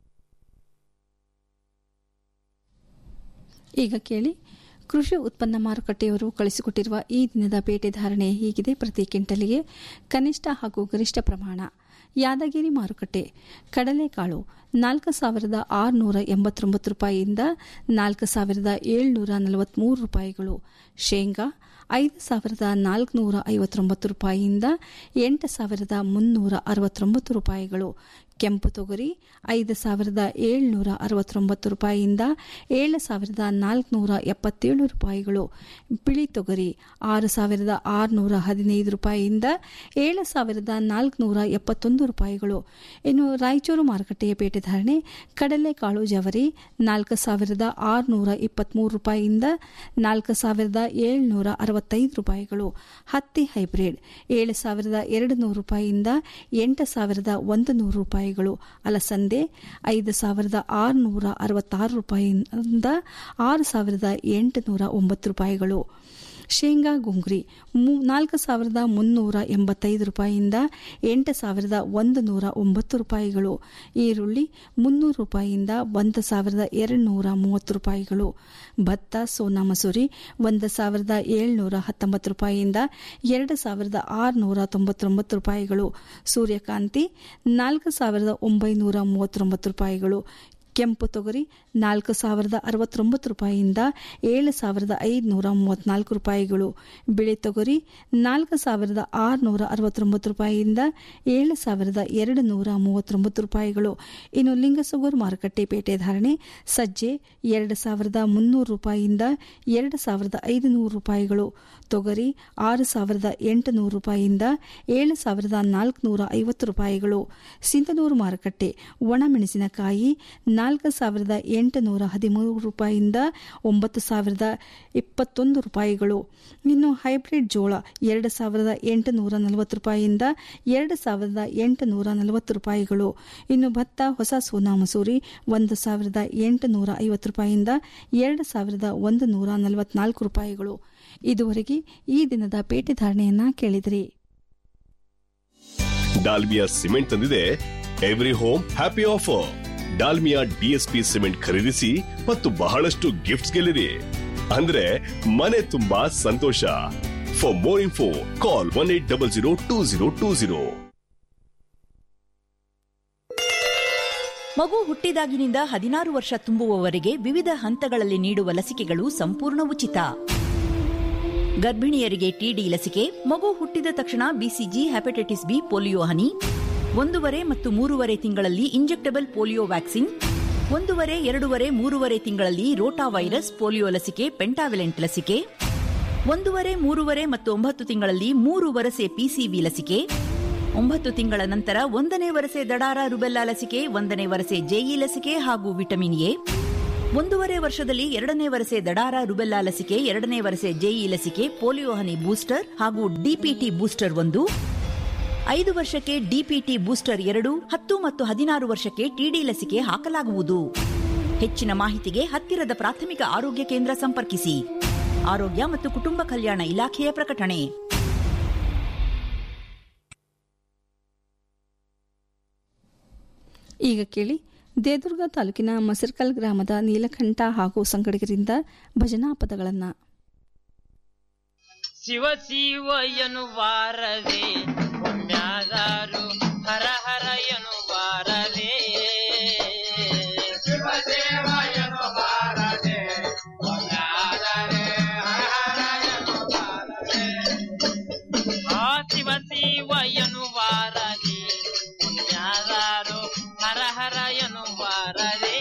ಈಗ ಕೇಳಿ ಕೃಷಿ ಉತ್ಪನ್ನ ಮಾರುಕಟ್ಟೆಯವರು ಕಳಿಸಿಕೊಟ್ಟಿರುವ ಈ ದಿನದ ಪೇಟೆ ಧಾರಣೆ ಹೀಗಿದೆ ಪ್ರತಿ ಕ್ವಿಂಟಲ್ಗೆ ಕನಿಷ್ಠ ಹಾಗೂ ಗರಿಷ್ಠ ಪ್ರಮಾಣ ಯಾದಗಿರಿ ಮಾರುಕಟ್ಟೆ ಕಡಲೆಕಾಳು ನಾಲ್ಕು ಸಾವಿರದ ಆರುನೂರ ಎಂಬತ್ತೊಂಬತ್ತು ರೂಪಾಯಿಯಿಂದ ನಾಲ್ಕು ಸಾವಿರದ ಏಳ್ನೂರ ನಲವತ್ಮೂರು ರೂಪಾಯಿಗಳು ಶೇಂಗಾ ಐದು ಸಾವಿರದ ನಾಲ್ಕುನೂರ ಐವತ್ತೊಂಬತ್ತು ರೂಪಾಯಿಯಿಂದ ಎಂಟು ಸಾವಿರದ ಮುನ್ನೂರ ಅರವತ್ತೊಂಬತ್ತು ರೂಪಾಯಿಗಳು ಕೆಂಪು ತೊಗರಿ ಐದು ಸಾವಿರದ ಏಳ್ನೂರ ಅರವತ್ತೊಂಬತ್ತು ರೂಪಾಯಿಯಿಂದ ಏಳು ಸಾವಿರದ ನಾಲ್ಕುನೂರ ಎಪ್ಪತ್ತೇಳು ರೂಪಾಯಿಗಳು ಬಿಳಿ ತೊಗರಿ ಆರು ಸಾವಿರದ ಆರುನೂರ ಹದಿನೈದು ರೂಪಾಯಿಯಿಂದ ಏಳು ಸಾವಿರದ ನಾಲ್ಕುನೂರ ಎಪ್ಪತ್ತೊಂದು ರೂಪಾಯಿಗಳು ಇನ್ನು ರಾಯಚೂರು ಮಾರುಕಟ್ಟೆಯ ಪೇಟೆ ಧಾರಣೆ ಕಡಲೆಕಾಳು ಜವರಿ ನಾಲ್ಕು ಸಾವಿರದ ಆರುನೂರ ಇಪ್ಪತ್ಮೂರು ರೂಪಾಯಿಯಿಂದ ನಾಲ್ಕು ಸಾವಿರದ ಏಳ್ನೂರ ಅರವತ್ತೈದು ರೂಪಾಯಿಗಳು ಹತ್ತಿ ಹೈಬ್ರಿಡ್ ಏಳು ಸಾವಿರದ ಎರಡು ನೂರು ರೂಪಾಯಿಯಿಂದ ಎಂಟು ಸಾವಿರದ ಒಂದು ನೂರು ರೂಪಾಯಿಗಳು ಅಲಸಂದೆ ಐದು ಸಾವಿರದ ಆರುನೂರ ಅರವತ್ತಾರು ರೂಪಾಯಿಯಿಂದ ಆರು ಸಾವಿರದ ಎಂಟುನೂರ ಒಂಬತ್ತು ರೂಪಾಯಿಗಳು ಶೇಂಗಾ ಗುಂಗ್ರಿ ನಾಲ್ಕು ಸಾವಿರದ ಮುನ್ನೂರ ಎಂಬತ್ತೈದು ರೂಪಾಯಿಯಿಂದ ಎಂಟು ಸಾವಿರದ ಒಂದು ನೂರ ಒಂಬತ್ತು ರೂಪಾಯಿಗಳು ಈರುಳ್ಳಿ ಮುನ್ನೂರು ರೂಪಾಯಿಯಿಂದ ಒಂದು ಸಾವಿರದ ಎರಡು ನೂರ ಮೂವತ್ತು ರೂಪಾಯಿಗಳು ಭತ್ತ ಸೋನಾ ಮಸೂರಿ ಒಂದು ಸಾವಿರದ ಏಳ್ನೂರ ಹತ್ತೊಂಬತ್ತು ರೂಪಾಯಿಯಿಂದ ಎರಡು ಸಾವಿರದ ಆರುನೂರ ತೊಂಬತ್ತೊಂಬತ್ತು ರೂಪಾಯಿಗಳು ಸೂರ್ಯಕಾಂತಿ ನಾಲ್ಕು ಸಾವಿರದ ಒಂಬೈನೂರ ಮೂವತ್ತೊಂಬತ್ತು ರೂಪಾಯಿಗಳು ಕೆಂಪು ತೊಗರಿ ನಾಲ್ಕು ಸಾವಿರದ ಅರವತ್ತೊಂಬತ್ತು ರೂಪಾಯಿಯಿಂದ ಏಳು ಸಾವಿರದ ಐದುನೂರ ಮೂವತ್ನಾಲ್ಕು ರೂಪಾಯಿಗಳು ಬಿಳಿ ತೊಗರಿ ನಾಲ್ಕು ಸಾವಿರದ ಆರುನೂರ ಅರವತ್ತೊಂಬತ್ತು ರೂಪಾಯಿಯಿಂದ ಏಳು ಸಾವಿರದ ಎರಡು ನೂರ ಮೂವತ್ತೊಂಬತ್ತು ರೂಪಾಯಿಗಳು ಇನ್ನು ಲಿಂಗಸಗೂರು ಮಾರುಕಟ್ಟೆ ಪೇಟೆ ಧಾರಣೆ ಸಜ್ಜೆ ಎರಡು ಸಾವಿರದ ಮುನ್ನೂರು ರೂಪಾಯಿಯಿಂದ ಎರಡು ಸಾವಿರದ ಐದು ನೂರು ರೂಪಾಯಿಗಳು ತೊಗರಿ ಆರು ಸಾವಿರದ ಎಂಟುನೂರು ರೂಪಾಯಿಯಿಂದ ಏಳು ಸಾವಿರದ ನಾಲ್ಕುನೂರ ಐವತ್ತು ರೂಪಾಯಿಗಳು ಸಿಂಧನೂರು ಮಾರುಕಟ್ಟೆ ಒಣಮೆಣಸಿನಕಾಯಿ ನಾಲ್ಕು ಸಾವಿರದ ಎಂಟುನೂರ ಹದಿಮೂರು ರೂಪಾಯಿಯಿಂದ ಒಂಬತ್ತು ಸಾವಿರದ ಇಪ್ಪತ್ತೊಂದು ರೂಪಾಯಿಗಳು ಇನ್ನು ಹೈಬ್ರಿಡ್ ಜೋಳ ಎರಡು ಸಾವಿರದ ಎಂಟುನೂರ ನಲವತ್ತು ರೂಪಾಯಿಯಿಂದ ಎರಡು ಸಾವಿರದ ಎಂಟುನೂರ ನಲವತ್ತು ರೂಪಾಯಿಗಳು ಇನ್ನು ಭತ್ತ ಹೊಸ ಸೋನಾ ಮಸೂರಿ ಒಂದು ಸಾವಿರದ ಎಂಟುನೂರ ಐವತ್ತು ರೂಪಾಯಿಯಿಂದ ಎರಡು ಸಾವಿರದ ಒಂದು ನೂರ ನಲವತ್ನಾಲ್ಕು ರೂಪಾಯಿಗಳು ಇದುವರೆಗೆ ಈ ದಿನದ ಪೇಟೆ ಧಾರಣೆಯನ್ನ ಕೇಳಿದಿರಿ ಡಾಲ್ಮಿಯಾ ಸಿಮೆಂಟ್ ತಂದಿದೆ every home happy offer Dalmia DSP cement ಖರೀದಿಸಿ ಮತ್ತು ಬಹಳಷ್ಟು ಗಿಫ್ಟ್ಸ್ ಗೆಲ್ಲಿರಿ ಅಂದ್ರೆ ಮನೆ ತುಂಬಾ ಸಂತೋಷ for more info call one eight double zero two zero two zero ಮಗು ಹುಟ್ಟಿದಾಗಿನಿಂದ ಹದಿನಾರು ವರ್ಷ ತುಂಬುವವರೆಗೆ ವಿವಿಧ ಹಂತಗಳಲ್ಲಿ ನೀಡುವ ಲಸಿಕೆಗಳು ಸಂಪೂರ್ಣ ಉಚಿತ ಗರ್ಭಿಣಿಯರಿಗೆ ಟಿಡಿ ಲಸಿಕೆ ಮಗು ಹುಟ್ಟಿದ ತಕ್ಷಣ ಬಿಸಿಜಿ ಹೆಪಟೈಟಿಸ್ ಬಿ ಪೋಲಿಯೋ ಹನಿ ಒಂದೂವರೆ ಮತ್ತು ಮೂರುವರೆ ತಿಂಗಳಲ್ಲಿ ಇಂಜೆಕ್ಟಬಲ್ ಪೋಲಿಯೋ ವ್ಯಾಕ್ಸಿನ್ ಒಂದೂವರೆ ಎರಡೂವರೆ ಮೂರುವರೆ ತಿಂಗಳಲ್ಲಿ ರೋಟಾ ವೈರಸ್ ಪೋಲಿಯೋ ಲಸಿಕೆ ಪೆಂಟಾವಿಲೆಂಟ್ ಲಸಿಕೆ ಒಂದೂವರೆ ಮೂರುವರೆ ಮತ್ತು ಒಂಬತ್ತು ತಿಂಗಳಲ್ಲಿ ಮೂರು ವರಸೆ ಪಿಸಿವಿ ಲಸಿಕೆ ಒಂಬತ್ತು ತಿಂಗಳ ನಂತರ ಒಂದನೇ ವರಸೆ ದಡಾರ ರುಬೆಲ್ಲಾ ಲಸಿಕೆ ಒಂದನೇ ವರಸೆ ಜೆಇ ಲಸಿಕೆ ಹಾಗೂ ವಿಟಮಿನ್ ಎ ಒಂದೂವರೆ ವರ್ಷದಲ್ಲಿ ಎರಡನೇ ವರಸೆ ದಡಾರ ರುಬೆಲ್ಲಾ ಲಸಿಕೆ ಎರಡನೇ ವರಸೆ ಜೆಇ ಲಸಿಕೆ ಪೋಲಿಯೋ ಹನಿ ಬೂಸ್ಟರ್ ಹಾಗೂ ಡಿಪಿಟಿ ಬೂಸ್ಟರ್ ಒಂದು ಐದು ವರ್ಷಕ್ಕೆ ಡಿಪಿಟಿ ಬೂಸ್ಟರ್ ಎರಡು ಹತ್ತು ಮತ್ತು ಹದಿನಾರು ವರ್ಷಕ್ಕೆ ಟಿಡಿ ಲಸಿಕೆ ಹಾಕಲಾಗುವುದು ಹೆಚ್ಚಿನ ಮಾಹಿತಿಗೆ ಹತ್ತಿರದ ಪ್ರಾಥಮಿಕ ಆರೋಗ್ಯ ಕೇಂದ್ರ ಸಂಪರ್ಕಿಸಿ ಆರೋಗ್ಯ ಮತ್ತು ಕುಟುಂಬ ಕಲ್ಯಾಣ ಇಲಾಖೆಯ ಪ್ರಕಟಣೆ ಈಗ ಕೇಳಿ ದೇದುರ್ಗ ತಾಲೂಕಿನ ಮಸರ್ಕಲ್ ಗ್ರಾಮದ ನೀಲಕಂಠ ಹಾಗೂ ಸಂಗಡಿಗರಿಂದ ಭಜನಾ ಪದಗಳನ್ನು ಶಿವ ಶಿವ ಎನ್ನುವಾರದೆ ಒಮ್ಮ್ಯಾದಾರು ಹರ ಹರ ಎನ್ನುವಾರದೆ ಶಿವ ಶಿವ ಎನ್ನುವಾರದೆ ಒಮ್ಮ್ಯಾದರೆ ಹರ ಹರ ಎನ್ನುವಾರದೆ ಆ ಶಿವ ಶಿವ ಎನ್ನುವಾರದೆ ಒಮ್ಮ್ಯಾದಾರು ಹರ ಹರ ಎನ್ನುವಾರದೆ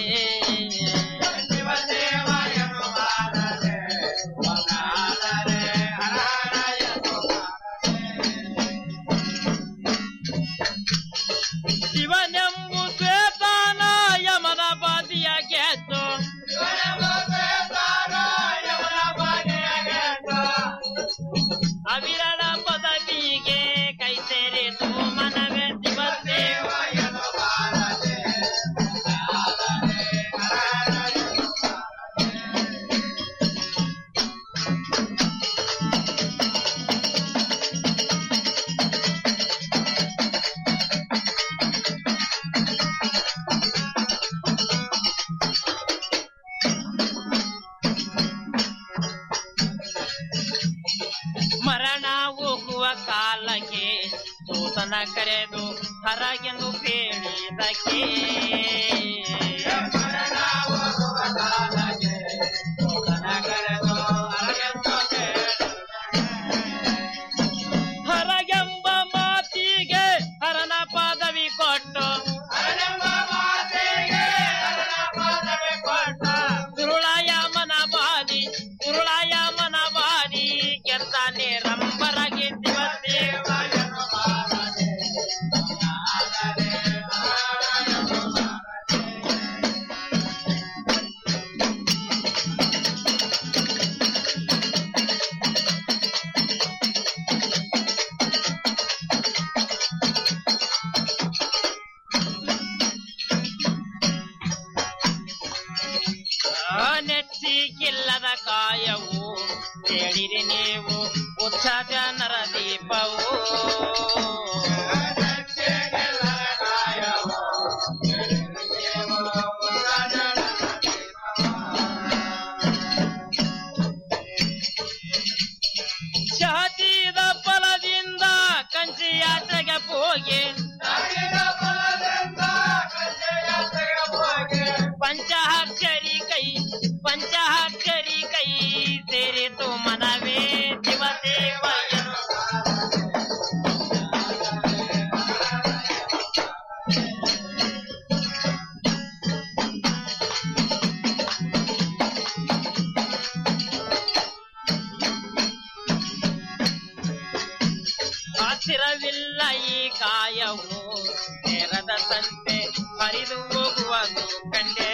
ಶಿವ ಶಿವ ಎನ್ನುವಾರದೆ ಒಮ್ಮ್ಯಾದರೆ ಹರ ಹರ ಶಿವನೆಂಬು ಶ್ವೇತಾನ ಯಮನ ಬಾದಿಯ ಗೆದ್ದು ಅವಿರಳ ಪದವಿಗೆ ಕೈ ಸೇರಿತು ಮನವೇ ಶಿವ ಮರಣ ಹೋಗುವ ಕಾಲಕ್ಕೆ ಸೂತನ ಕರೆದು ಹರಗೆಂದು ಬೇಡಿದಕ್ಕೆ ಮರಣ ಹೋಗುವ ಕಾಲಕ್ಕೆ ಸೂತನ ಕರೆದು ಹರಗೆಂದು ಹರಗೆಂಬ ಮಾತಿಗೆ ಹರನ ಪದವಿ ಕೊಟ್ಟು ಹರನೆಂಬ ಮಾತಿಗೆ ಹರನ ಪದವಿ ಕೊಟ್ಟ ಸುರುಳಾಯ ಮನ ಬಾದಿ ಸುರುಳಾಯ ಮನ ಬಾದಿ ಗೆದ್ದಾನೆ ರಂಬರಗೆ ಶಿವ ದೇವ ನೆಚ್ಚಿಗಿಲ್ಲದ ಕಾಯವು ಕೇಳಿರಿ ನೀವು ಉತ್ಸಾಹ ನರ ದೀಪವು ಶಹತಿದ ಫಲದಿಂದ ಕಂಚಿ ಯಾತ್ರೆಗೆ ಹೋಗಿ ಪಂಚಾಕ್ಷರಿ ಕೈ ಪಂಚಾಕ್ಷರಿ ಕೈ ಸೇರಿತು ಮನವೇ ಶಿವ ದೇವ ಹಸಿರವಿಲ್ಲ ಈ ಕಾಯವು ನೆರದ ಸಂತೆ ಹರಿದು ಹೋಗುವುದು ಕಂಡೇ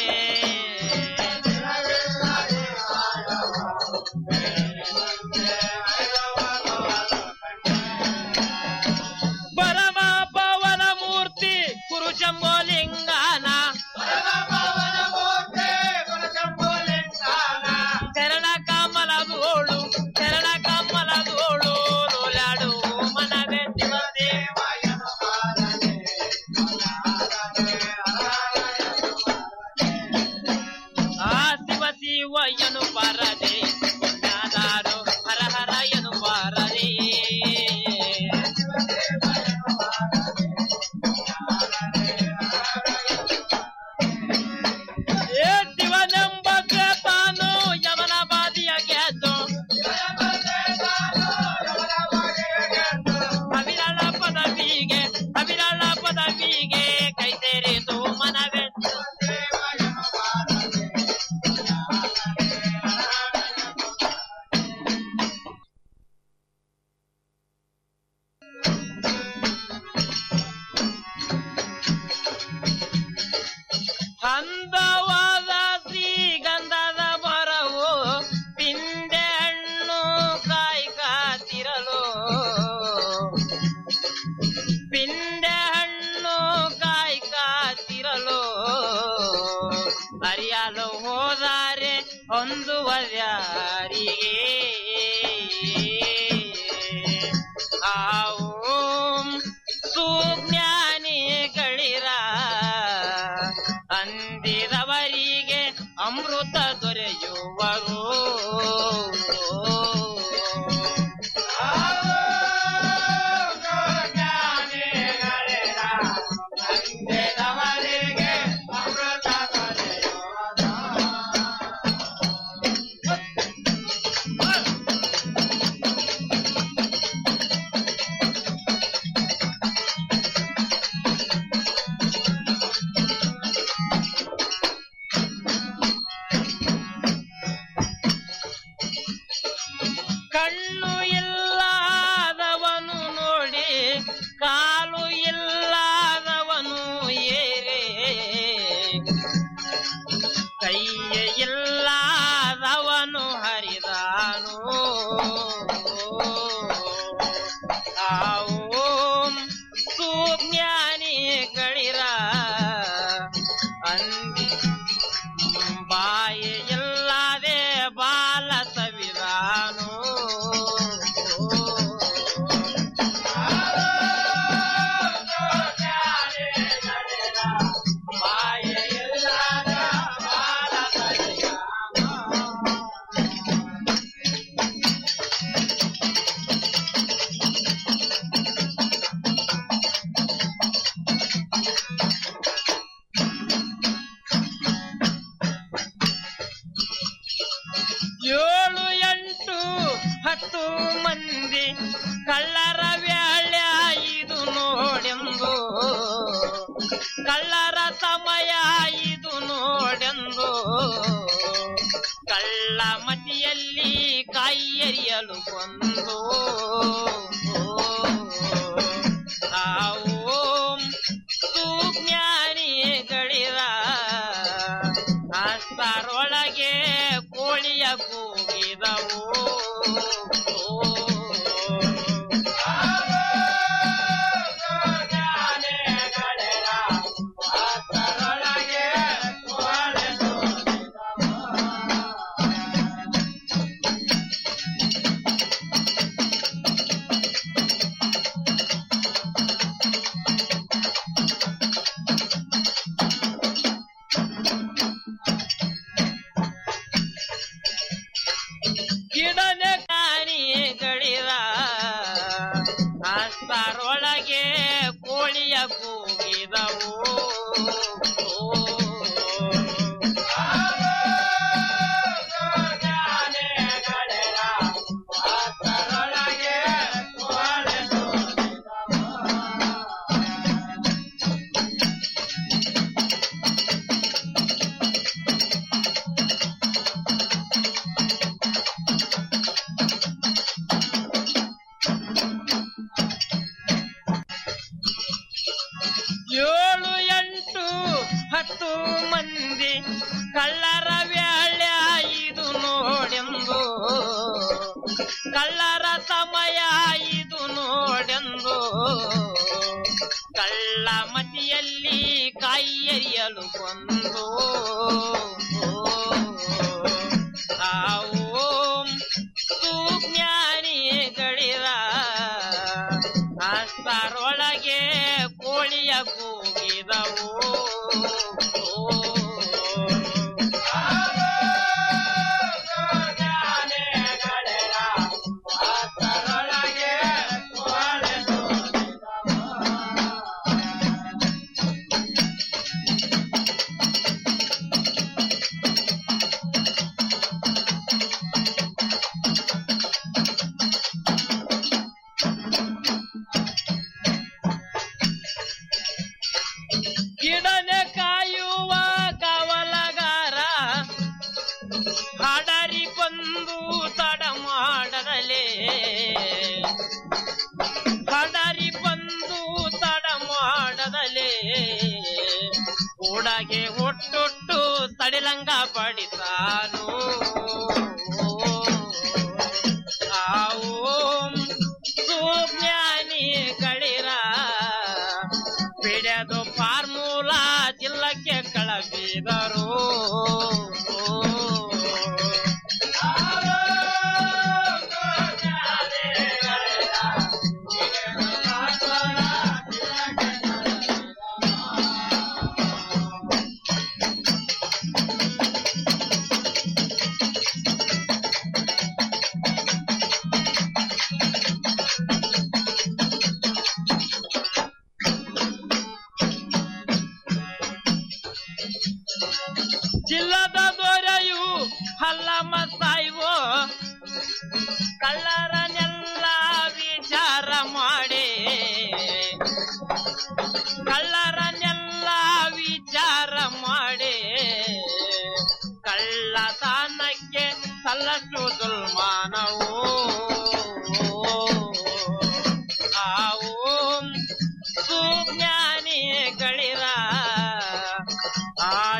ಪರಮ ಪವನ ಮೂರ್ತಿ ಕುರುಶಂಬೋಲಿಂಗಾನ ಚರಣ ಕಮಲದೋಳು ಚರಣ ಕಮಲದೋಳು ಲೋಲಾಡು ಮನವೇ ಶಿವ ದೇವ ಆ ಶಿವ ಶಿವ ಎನು ಬಾರದೆ ಜ್ಞಾನಾರು ಹರ ಹರ ಎನು ಬಾರದೆ ಏ ಶಿವನೆಂಬ ತಾನು ಯಮನ ಬಾದಿಯ ಗೆದ್ದು ಅವಿರಳ ಪದವಿಗೆ ಅವಿರಳ ಪದವಿಗೆ ಕೈ ಸೇರಿತು ಮನವೇ ಅಂದವಾದ ಶ್ರೀಗಂಧದ ಮರವು ಪಿಂದೆ ಹಣ್ಣು ಕಾಯಿ ಕಾತಿರಲು ಪಿಂದೆ ಹಣ್ಣು ಕಾಯಿ ಕಾತಿ ಕೈಯ ಇಲ್ಲದವನು ಹರಿದಾನು ಓಂ ಸುಜ್ಞಾನಿಗಳಿರ ಅಂದಿ ಬಾಯಿ ಇಲ್ಲದೆ ಬಾಲ ಸವಿದಾನು ಏಳು ಎಂಟು ಹತ್ತು ಮಂದಿ ಕಳ್ಳರ ವ್ಯಾಳ್ಯ ಇದು ನೋಡೆಂದು ಕಳ್ಳರ ಸಮಯ ಇದು ನೋಡೆಂದು ಕಳ್ಳ ಮತಿಯಲ್ಲಿ ಕಾಯಿಯರಿಯಲು ಬಂದು ಓಂ ಸುಜ್ಞಾನಿಗಳಿರ ಅಷ್ಟರೊಳಗೆ ಕೋಳಿಯ ಕೂಗಿದವು ಗಿಡನೆ ಕಾಣಿಗಳಿರ ಅಷ್ಟರೊಳಗೆ ಕೋಳಿಯ ಕೂಗಿದವು ಏಳು ಎಂಟು ಹತ್ತು ಮಂದಿ ಕಳ್ಳರ ವ್ಯಾಳ್ಯ ಇದು ನೋಡೆಂದು ಕಳ್ಳರ ಸಮಯ ಇದು ನೋಡೆಂದು ಕಳ್ಳ ಮತಿಯಲ್ಲಿ ಕಾಯಿಯರಿಯಲು ಬಂದು ಓಂ ಸುಜ್ಞಾನಿಗಳಿರ ಅಷ್ಟರೊಳಗೆ ಕೋಳಿಯ ಕೂಗಿದವು ಗಿಡನೆ ಕಾಯುವ ಕವಲಗಾರ ಹಡರಿ ಬಂದು ತಡ ಮಾಡದಲೇ ಹಡರಿ ಬಂದು ತಡ ಮಾಡದಲೇ ಕೂಡಗೆ ಒಟ್ಟೊಟ್ಟು ತಡಿಲಂಗ ಪಡಿತಾನು ಓಂ ಸುಜ್ಞಾನಿಗಳಿರ ಬಿಡದು ಫಾರ್ಮುಲಾ ಜಿಲ್ಲಕ್ಕೆ ಕಳಬಿದರು ಜಿಲ್ಲದ ದೊರೆಯು ಹಲ್ಲಮ್ಮ ಸಾಯ್ವೋ ಕಳ್ಳರನ್ನೆಲ್ಲ ವಿಚಾರ ಮಾಡಿ ಕಳ್ಳರನ್ನೆಲ್ಲ ವಿಚಾರ ಮಾಡಿ ಕಳ್ಳತನಕ್ಕೆ ಸಲ್ಲಷ್ಟು ದುಲ್ಮಾನವು ಆವು ಸುಜ್ಞಾನಿಗಳಿರ ಆ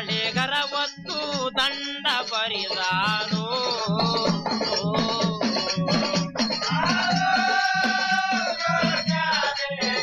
ಕೊಂಡಾಡು